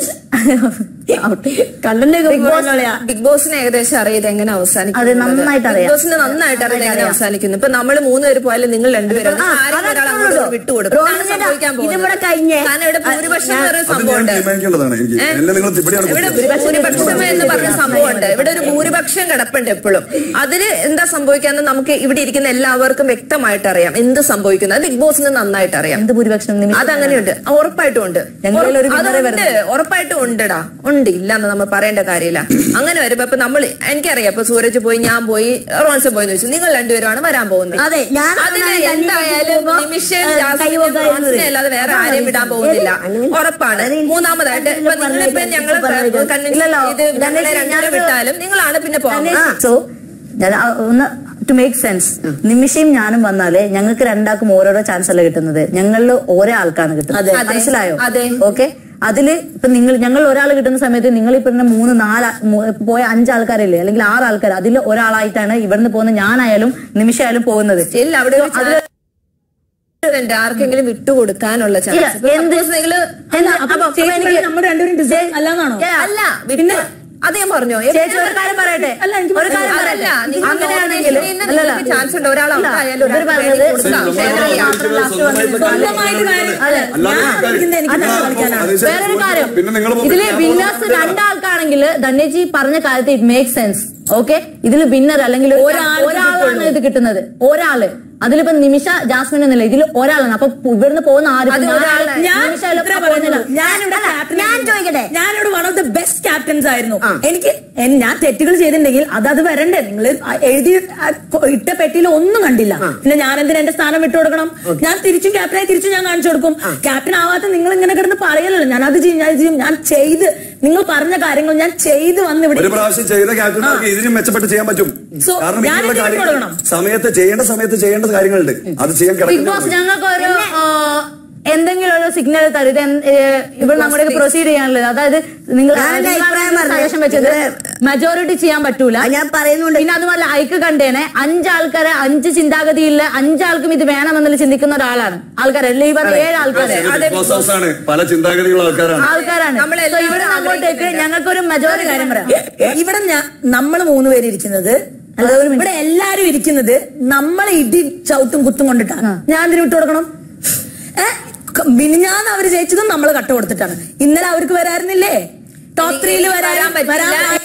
B: content
A: Bigg Boss Bigg ബോസിനെ ഏകദേശം അറിയത് എങ്ങനെ അവസാനിക്കും
E: അതെ, നന്നായിട്ട് അറിയാം.
A: ബിഗ് ബോസിന് നന്നായിട്ട് അറിയാം എങ്ങനെ അവസാനിക്കുന്നു ഇപ്പൊ നമ്മൾ മൂന്നുപേര് പോയാലും നിങ്ങൾ രണ്ടുപേരും
B: ആ,
A: ആരെങ്കിലും ഒരാൾ
B: അതൊക്കെ
A: അങ്ങോട്ട്
B: ഉള്ളൂ.
A: വിട്ടുകൊടുക്കും
B: റോണി
A: അതാണ്
B: ചേട്ടാ,
A: സംഭവിക്കാൻ
B: ഇതിവിടെ
A: പോകുന്നത്
B: കഴിഞ്ഞേ.
A: കാരണം ഇവിടെ ഭൂരിപക്ഷം എന്ന് പറയുന്ന
D: അത് ഞാൻ
A: സംഭവമുണ്ട്
D: തീരുമാനിക്കേണ്ടതാണ് എനിക്ക്
A: ഏ?
D: എല്ലാം നിങ്ങൾ ഇവിടെയാണ്
A: ഇവിടെ
D: കുത്തിയത്.
A: ഭൂരിപക്ഷം എന്ന് പറഞ്ഞ സംഭവമുണ്ട് ഇവിടെ ഒരു ഭൂരിപക്ഷം കിടപ്പുണ്ട് എപ്പോഴും അതിന് എന്താ സംഭവിക്കാന്ന് നമുക്ക് ഇവിടെ ഇരിക്കുന്ന എല്ലാവർക്കും വ്യക്തമായിട്ട് അറിയാം എന്ത് സംഭവിക്കുന്നത് ബിഗ് ബോസിന് നന്നായിട്ട് അറിയാം
E: എന്ത് ഭൂരിപക്ഷം നിമിഷം
A: അതങ്ങനെയുണ്ട് ആ, ഉറപ്പായിട്ടും ഉണ്ട്
E: ഞങ്ങളിൽ ഒരു
A: ഉറപ്പ്
E: വിന്നറെ
A: അതുണ്ട് ഉറപ്പായിട്ടും ഉണ്ടടാ ഉണ്ട് ഇല്ലാന്ന് നമ്മൾ പറയേണ്ട കാര്യമില്ല അങ്ങനെ വരുമ്പോ ഇപ്പൊ നമ്മൾ എനിക്കറിയാം ഇപ്പൊ സൂരജ് പോയി ഞാൻ പോയി റോൺസ് പോയി ചോദിച്ചു നിങ്ങൾ രണ്ടുപേരുമാണ് വരാൻ പോകുന്നത്
B: അതെ, ഞാൻ
A: അതിന്
B: അങ്ങനെ തന്നെ
A: എന്തായാലും
B: പോകുമ്പോ,
A: നിമിഷം
B: ഏ,
A: ജാസ്മിനും
B: കൈവക്കായിരുന്നത്.
A: റോൺസിനെ അല്ലാതെ വേറെ
B: അതാണ്
A: ആരെയും വിടാൻ പോകുന്നില്ല
B: അങ്ങനെ-
A: ഉറപ്പാണ്
B: അതെ, എനിക്ക്
A: മൂന്നാമതായിട്ട് ഇപ്പൊ
B: പറഞ്ഞേക്കാം,
A: നിങ്ങളിപ്പോ ഞങ്ങള്
B: പറഞ്ഞേക്കാം.
A: കൺവിൻസ്
B: ഇല്ലല്ലോ,
A: ചെയ്ത് ഞങ്ങളെ
B: ഞാൻ-
A: രണ്ടുപേരെ വിട്ടാലും നിങ്ങളാണ് പിന്നെ പോകുന്നത്
E: സോ ഒന്ന് ടു മേക്ക് സെൻസ് നിമിഷയും ഞാനും വന്നാലേ ഞങ്ങൾക്ക് രണ്ടാൾക്കും ഓരോരോ ചാൻസ് അല്ല കിട്ടുന്നത് ഞങ്ങളിൽ ഓരോ ആൾക്കാണ് കിട്ടുന്നത്
A: അതെ.
E: മനസ്സിലായോ
A: അതെ.
E: ഓക്കെ അതില് ഇപ്പൊ നിങ്ങൾ ഞങ്ങൾ ഒരാൾ കിട്ടുന്ന സമയത്ത് നിങ്ങൾ ഈ പറഞ്ഞ മൂന്ന് നാല് ആ- മൂ- പോയ അഞ്ച് ആൾക്കാരില്ലേ അല്ലെങ്കിൽ ആറ് ആൾക്കാർ അതിൽ ഒരാളായിട്ടാണ് ഇവിടുന്ന് പോകുന്ന ഞാനായാലും നിമിഷമായാലും പോകുന്നത്
A: ഇല്ല അവിടെ ഒരു chance ഉണ്ട് ആർക്കെങ്കിലും വിട്ടുകൊടുക്കാനുള്ള
E: ഇല്ല,
A: ചാൻസ്
E: എന്ത് എന്താ, അപ്പൊ- അപ്പൊ
C: ചേച്ചി
E: എനിക്ക്
C: പറയും നമ്മുടെ രണ്ടുപേരും ഡിസൈൻ അല്ലാന്നാണോ
A: അല്ല പിന്നെ അത് ഞാൻ പറഞ്ഞോ
E: ചേച്ചി ഒരു കാര്യം പറയട്ടെ
C: അല്ല, എനിക്ക്
E: ഒരു കാര്യം
A: അതല്ല,
E: പറയട്ടെ
A: നിങ്ങൾ
E: അങ്ങനെയാണെങ്കിൽ
A: നോമിനേഷനിൽ
E: അല്ലല്ല
A: നിങ്ങൾക്ക് ചാൻസ് ഉണ്ട് ഒരാൾ
E: അല്ല,
A: ഔട്ടായാലും
E: ഇവര്
A: ഒരാൾക്ക്
E: പറഞ്ഞത്
A: വേണ്ടി കൊടുക്കാം.
D: സ്വന്തമായിട്ട്
A: വേറെ
D: കളിക്കാൻ
E: മാത്രം last വന്നിട്ട്
C: സ്വന്തമായിട്ട് കാര്യം-
E: അതെ.
D: അല്ലാതെ
C: ഞാൻ
D: കാര്യം-
C: കളിക്കുന്നത് എനിക്ക്
D: ആ,
C: കളിക്കാനാണ്.
D: അത് ശരി.
E: വേറൊരു കാര്യം
D: പിന്നെ നിങ്ങൾ
E: ഇതില് വിന്നേഴ്സ് രണ്ടാൾക്കാണെങ്കിൽ ധന്യജി പറഞ്ഞ കാര്യത്തിൽ ഇറ്റ് മേക്ക് സെൻസ് ഓക്കെ ഇതിൽ വിന്നർ അല്ലെങ്കിൽ ഒരു-
C: ഒരാൾക്ക്
E: ഒരാളാണ്
C: കിട്ടുള്ളൂ.
E: ഇത് കിട്ടുന്നത് ഒരാള് അതിലിപ്പോ നിമിഷ ജാസ്മിൻ എന്നില്ല ഇതിൽ ഒരാളാണ് അപ്പൊ ഇവിടുന്ന് പോകുന്ന ആരും
A: അത് ഒരാള്.
C: ഞാൻ
E: നിമിഷ
C: ഇത്രേ
E: ചിലപ്പോ
C: പറയുന്നുള്ളൂ.
E: പോകുന്നില്ല.
C: ഞാനിവിടെ captain
B: ഞാൻ
C: ആയിരുന്നു.
B: ചോദിക്കട്ടെ?
C: ഞാനിവിടെ one of the best captains ആയിരുന്നു എനിക്ക് എൻ- ഞാൻ തെറ്റുകൾ ചെയ്തിട്ടുണ്ടെങ്കിൽ അത് അത് വരണ്ടേ നിങ്ങൾ എഴുതി ആ, കൊ- ഇട്ട പെട്ടിയിൽ ഒന്നും കണ്ടില്ല പിന്നെ ഞാൻ എന്തിനാ എന്റെ സ്ഥാനം വിട്ടു കൊടുക്കണം ഞാൻ തിരിച്ചും ക്യാപ്റ്റനായി തിരിച്ചും ഞാൻ കാണിച്ചു കൊടുക്കും ക്യാപ്റ്റൻ ആവാത്ത നിങ്ങൾ ഇങ്ങനെ കിടന്ന് പറയലല്ലോ ഞാൻ അത് ചെയ്യും ഞാൻ ഇത് ചെയ്യും ഞാൻ ചെയ്ത് നിങ്ങൾ പറഞ്ഞ കാര്യങ്ങൾ ഞാൻ ചെയ്ത് വന്ന് ഇവിടെ
D: ഒരു പ്രാവശ്യം ചെയ്ത ക്യാപ്റ്റന്മാർക്ക് ഇതിനും മെച്ചപ്പെട്ട് ചെയ്യാൻ പറ്റും
C: So,
D: കാരണം
C: ഞാൻ
D: ഇങ്ങനെയുള്ള
C: ഇതിന്
D: കാര്യങ്ങൾ
C: കൊടുക്കണം.
D: സമയത്ത് ചെയ്യേണ്ട സമയത്ത് ചെയ്യേണ്ട കാര്യങ്ങളുണ്ട് അത് ചെയ്യാൻ
E: ബിഗ് ബോസ്
D: കിടക്കുന്നു
E: ഞങ്ങൾക്ക് ഒരു എന്തെങ്കിലും ഒരു സിഗ്നൽ തരും ഇത് എന്ത്- ഏഹ് ഇവിടെ അങ്ങോട്ടേക്ക് പ്രൊസീഡ് ചെയ്യാനുള്ളത് അതായത് നിങ്ങൾ
B: ഞാൻ എന്റെ അഭിപ്രായം പറഞ്ഞു.
E: സജഷൻ വെച്ചത് മെജോറിറ്റി ചെയ്യാൻ പറ്റൂല
B: അത് ഞാൻ പറയുന്നുണ്ട്
E: പിന്നെ അതുമല്ല ഐക്ക് കണ്ടേനെ അഞ്ചാൾക്കാരെ അഞ്ച് ചിന്താഗതിയില്ല അഞ്ചാൾക്കും ഇത് വേണമെന്നുള്ള ചിന്തിക്കുന്ന ഒരാളാണ് ആൾക്കാരെ ഈ പറഞ്ഞ ഏഴ് ആൾക്കാരെ
D: ബിഗ് ബോസ് ഹൗസ് ആണ് പല ചിന്താഗതിയുള്ള ആൾക്കാരാണ്
E: ആൾക്കാരാണ്
A: നമ്മളെല്ലാവരും
E: So ഇവിടെ അങ്ങോട്ടേക്ക് ഞങ്ങൾക്കൊരു മെജോറിറ്റി കാര്യം പറയാം
C: ഇവിടെ ഞാൻ നമ്മൾ മൂന്ന് പേര് ഇരിക്കുന്നത് ഇവിടെ എല്ലാരും ഇരിക്കുന്നത് നമ്മളെ ഇടി ചവിട്ടും കുത്തും കൊണ്ടിട്ടാണ് ഞാൻ എന്തിനു വിട്ടു കൊടുക്കണം ഏഹ് മിനിഞ്ഞാന്ന് അവര് ജയിച്ചതും നമ്മൾ കട്ട കൊടുത്തിട്ടാണ് ഇന്നലെ അവർക്ക് വരായിരുന്നില്ലേ ടോപ്പ് ത്രീയിൽ വരാൻ
A: വരാൻ പറ്റില്ല.
C: വരാൻ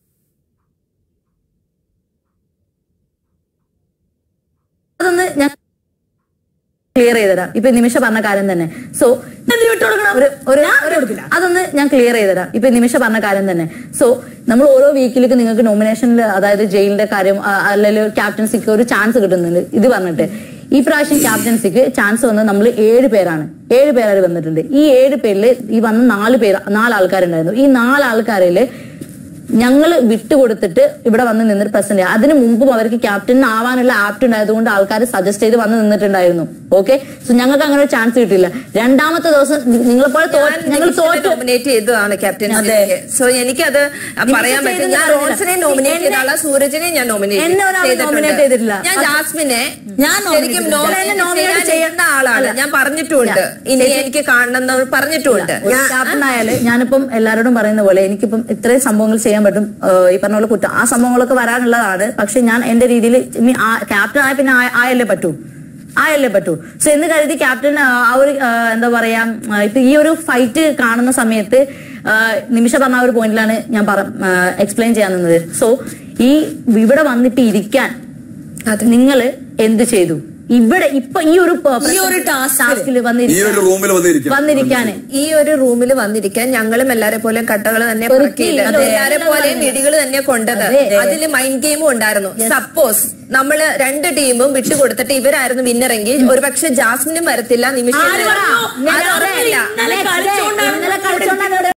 E: അതൊന്ന് ഞാൻ ക്ലിയർ ചെയ്തുതരാം ഇപ്പൊ നിമിഷ പറഞ്ഞ കാര്യം തന്നെ സോ
C: എന്തിനു വിട്ടു കൊടുക്കണം
E: ഒരു ഒരു
C: ഞാൻ
E: ഒരു-
C: കൊടുക്കില്ല.
E: അതൊന്ന് ഞാൻ ക്ലിയർ ചെയ്തുതരാം ഇപ്പൊ നിമിഷ പറഞ്ഞ കാര്യം തന്നെ സോ നമ്മൾ ഓരോ വീക്കിലേക്ക് നിങ്ങൾക്ക് നോമിനേഷനിൽ അതായത് ജയിലിന്റെ കാര്യം ആ, അല്ലെങ്കിൽ ക്യാപ്റ്റൻസിക്ക് ഒരു ചാൻസ് കിട്ടുന്നുണ്ട് ഇത് പറഞ്ഞിട്ട് ഈ പ്രാവശ്യം ക്യാപ്റ്റൻസിക്ക് ചാൻസ് വന്നത് നമ്മൾ ഏഴ് പേരാണ് ഏഴ് പേരാണ് വന്നിട്ടുണ്ട് ഈ ഏഴ് പേരിൽ ഈ വന്ന നാല് പേര് നാല് ആൾക്കാരുണ്ടായിരുന്നു ഈ നാല് ആൾക്കാരില് ഞങ്ങൾ വിട്ടുകൊടുത്തിട്ട് ഇവിടെ വന്ന് നിന്നിട്ട് പ്രസന്റ് ചെയ്യാം അതിന് മുമ്പും അവർക്ക് ക്യാപ്റ്റൻ ആവാനുള്ള ആപ്റ്റ് ഉണ്ടായതുകൊണ്ട് ആൾക്കാർ സജസ്റ്റ് ചെയ്ത് വന്ന് നിന്നിട്ടുണ്ടായിരുന്നു ഓക്കെ സോ ഞങ്ങൾക്ക് അങ്ങനെ ഒരു ചാൻസ് കിട്ടില്ല രണ്ടാമത്തെ ദിവസം നിങ്ങളെപ്പോലെ ഞങ്ങൾ തോറ്റു
A: നോമിനേറ്റ് ചെയ്തതാണ് ക്യാപ്റ്റൻ സോ എനിക്കത് പറയാൻ പറ്റും ഞാൻ
E: ചെയ്തെന്ന്
A: റോൺസിനെ നോമിനേറ്റ് ചെയ്ത ആളാ സൂരജിനെ ഞാൻ നോമിനേറ്റ്
E: എന്നെ ഒരാൾ nominate ചെയ്തിട്ടില്ല.
A: ഞാൻ ജാസ്മിനെ
C: ഞാൻ
A: ശരിക്കും
C: nominate
A: നോമിനേറ്റ്
E: nominate
A: ചെയ്യാൻ
E: ചെയ്യ-
A: ചെയ്യുന്ന ആളാണ് ഞാൻ പറഞ്ഞിട്ടുമുണ്ട് ഇനി എനിക്ക് കാണണമെന്ന് പറഞ്ഞിട്ടുമുണ്ട്
E: ഒരു ക്യാപ്റ്റൻ ആയാല് ഞാനിപ്പം എല്ലാവരോടും പറയുന്ന പോലെ എനിക്കിപ്പം ഇത്രയും സംഭവങ്ങൾ ചെയ്യാൻ പറ്റും ഏഹ് ഈ പറഞ്ഞ പോലെ കുറ്റം ആ സംഭവങ്ങളൊക്കെ വരാനുള്ളതാണ് പക്ഷെ ഞാൻ എന്റെ രീതിയിൽ ക്യാപ്റ്റൻ ആയ പിന്നെ ആ- ആയല്ലേ പറ്റൂ ആയല്ലേ പറ്റൂ സോ എന്ന് കരുതി ക്യാപ്റ്റൻ ആ ആ ഒരു ആ, എന്താ പറയാ ആ, ഇപ്പൊ ഈ ഒരു ഫൈറ്റ് കാണുന്ന സമയത്ത് ആ, നിമിഷ പറഞ്ഞ ആ ഒരു പോയിന്റിലാണ് ഞാൻ എക്സ്പ്ലെയിൻ ചെയ്യാൻ നിന്നത് സോ ഈ ഇവിടെ വന്നിട്ട് ഇരിക്കാൻ നിങ്ങൾ എന്ത് ചെയ്തു ഇവിടെ ഇപ്പൊ ഈ ഒരു
C: ഈ ഒരു task ല്
E: ടാസ്കിൽ
D: ഈ ഒരു
E: വന്നിരിക്കാൻ
D: റൂമിൽ വന്നിരിക്കും
E: വന്നിരിക്കാന്
A: ഈ ഒരു റൂമിൽ വന്നിരിക്കാൻ ഞങ്ങളും എല്ലാരെ പോലെ കട്ടകൾ തന്നെ
E: പെറുക്കി.
A: പെറുക്കിയത്.
E: അതെ.
A: എല്ലാരെ പോലെയും ഇടികൾ തന്നെ കൊണ്ടത്
E: അതെ.
A: അതിൽ മൈൻഡ് ഗെയിമും ഉണ്ടായിരുന്നു സപ്പോസ് നമ്മള് രണ്ട് ടീമും വിട്ടുകൊടുത്തിട്ട് ഇവരായിരുന്നു വിന്നറെങ്കിൽ ഒരുപക്ഷെ ജാസ്മിനും വരത്തില്ല നിമിഷം
C: ആര് പറഞ്ഞു? ഞാൻ
A: അത്
C: പറഞ്ഞില്ല.
A: ഉറപ്പില്ല.
C: ഇന്നലെ കളിച്ചോണ്ടാണ്
E: ഇന്നലെ കളിച്ചോണ്ടാണ് ഇവിടെ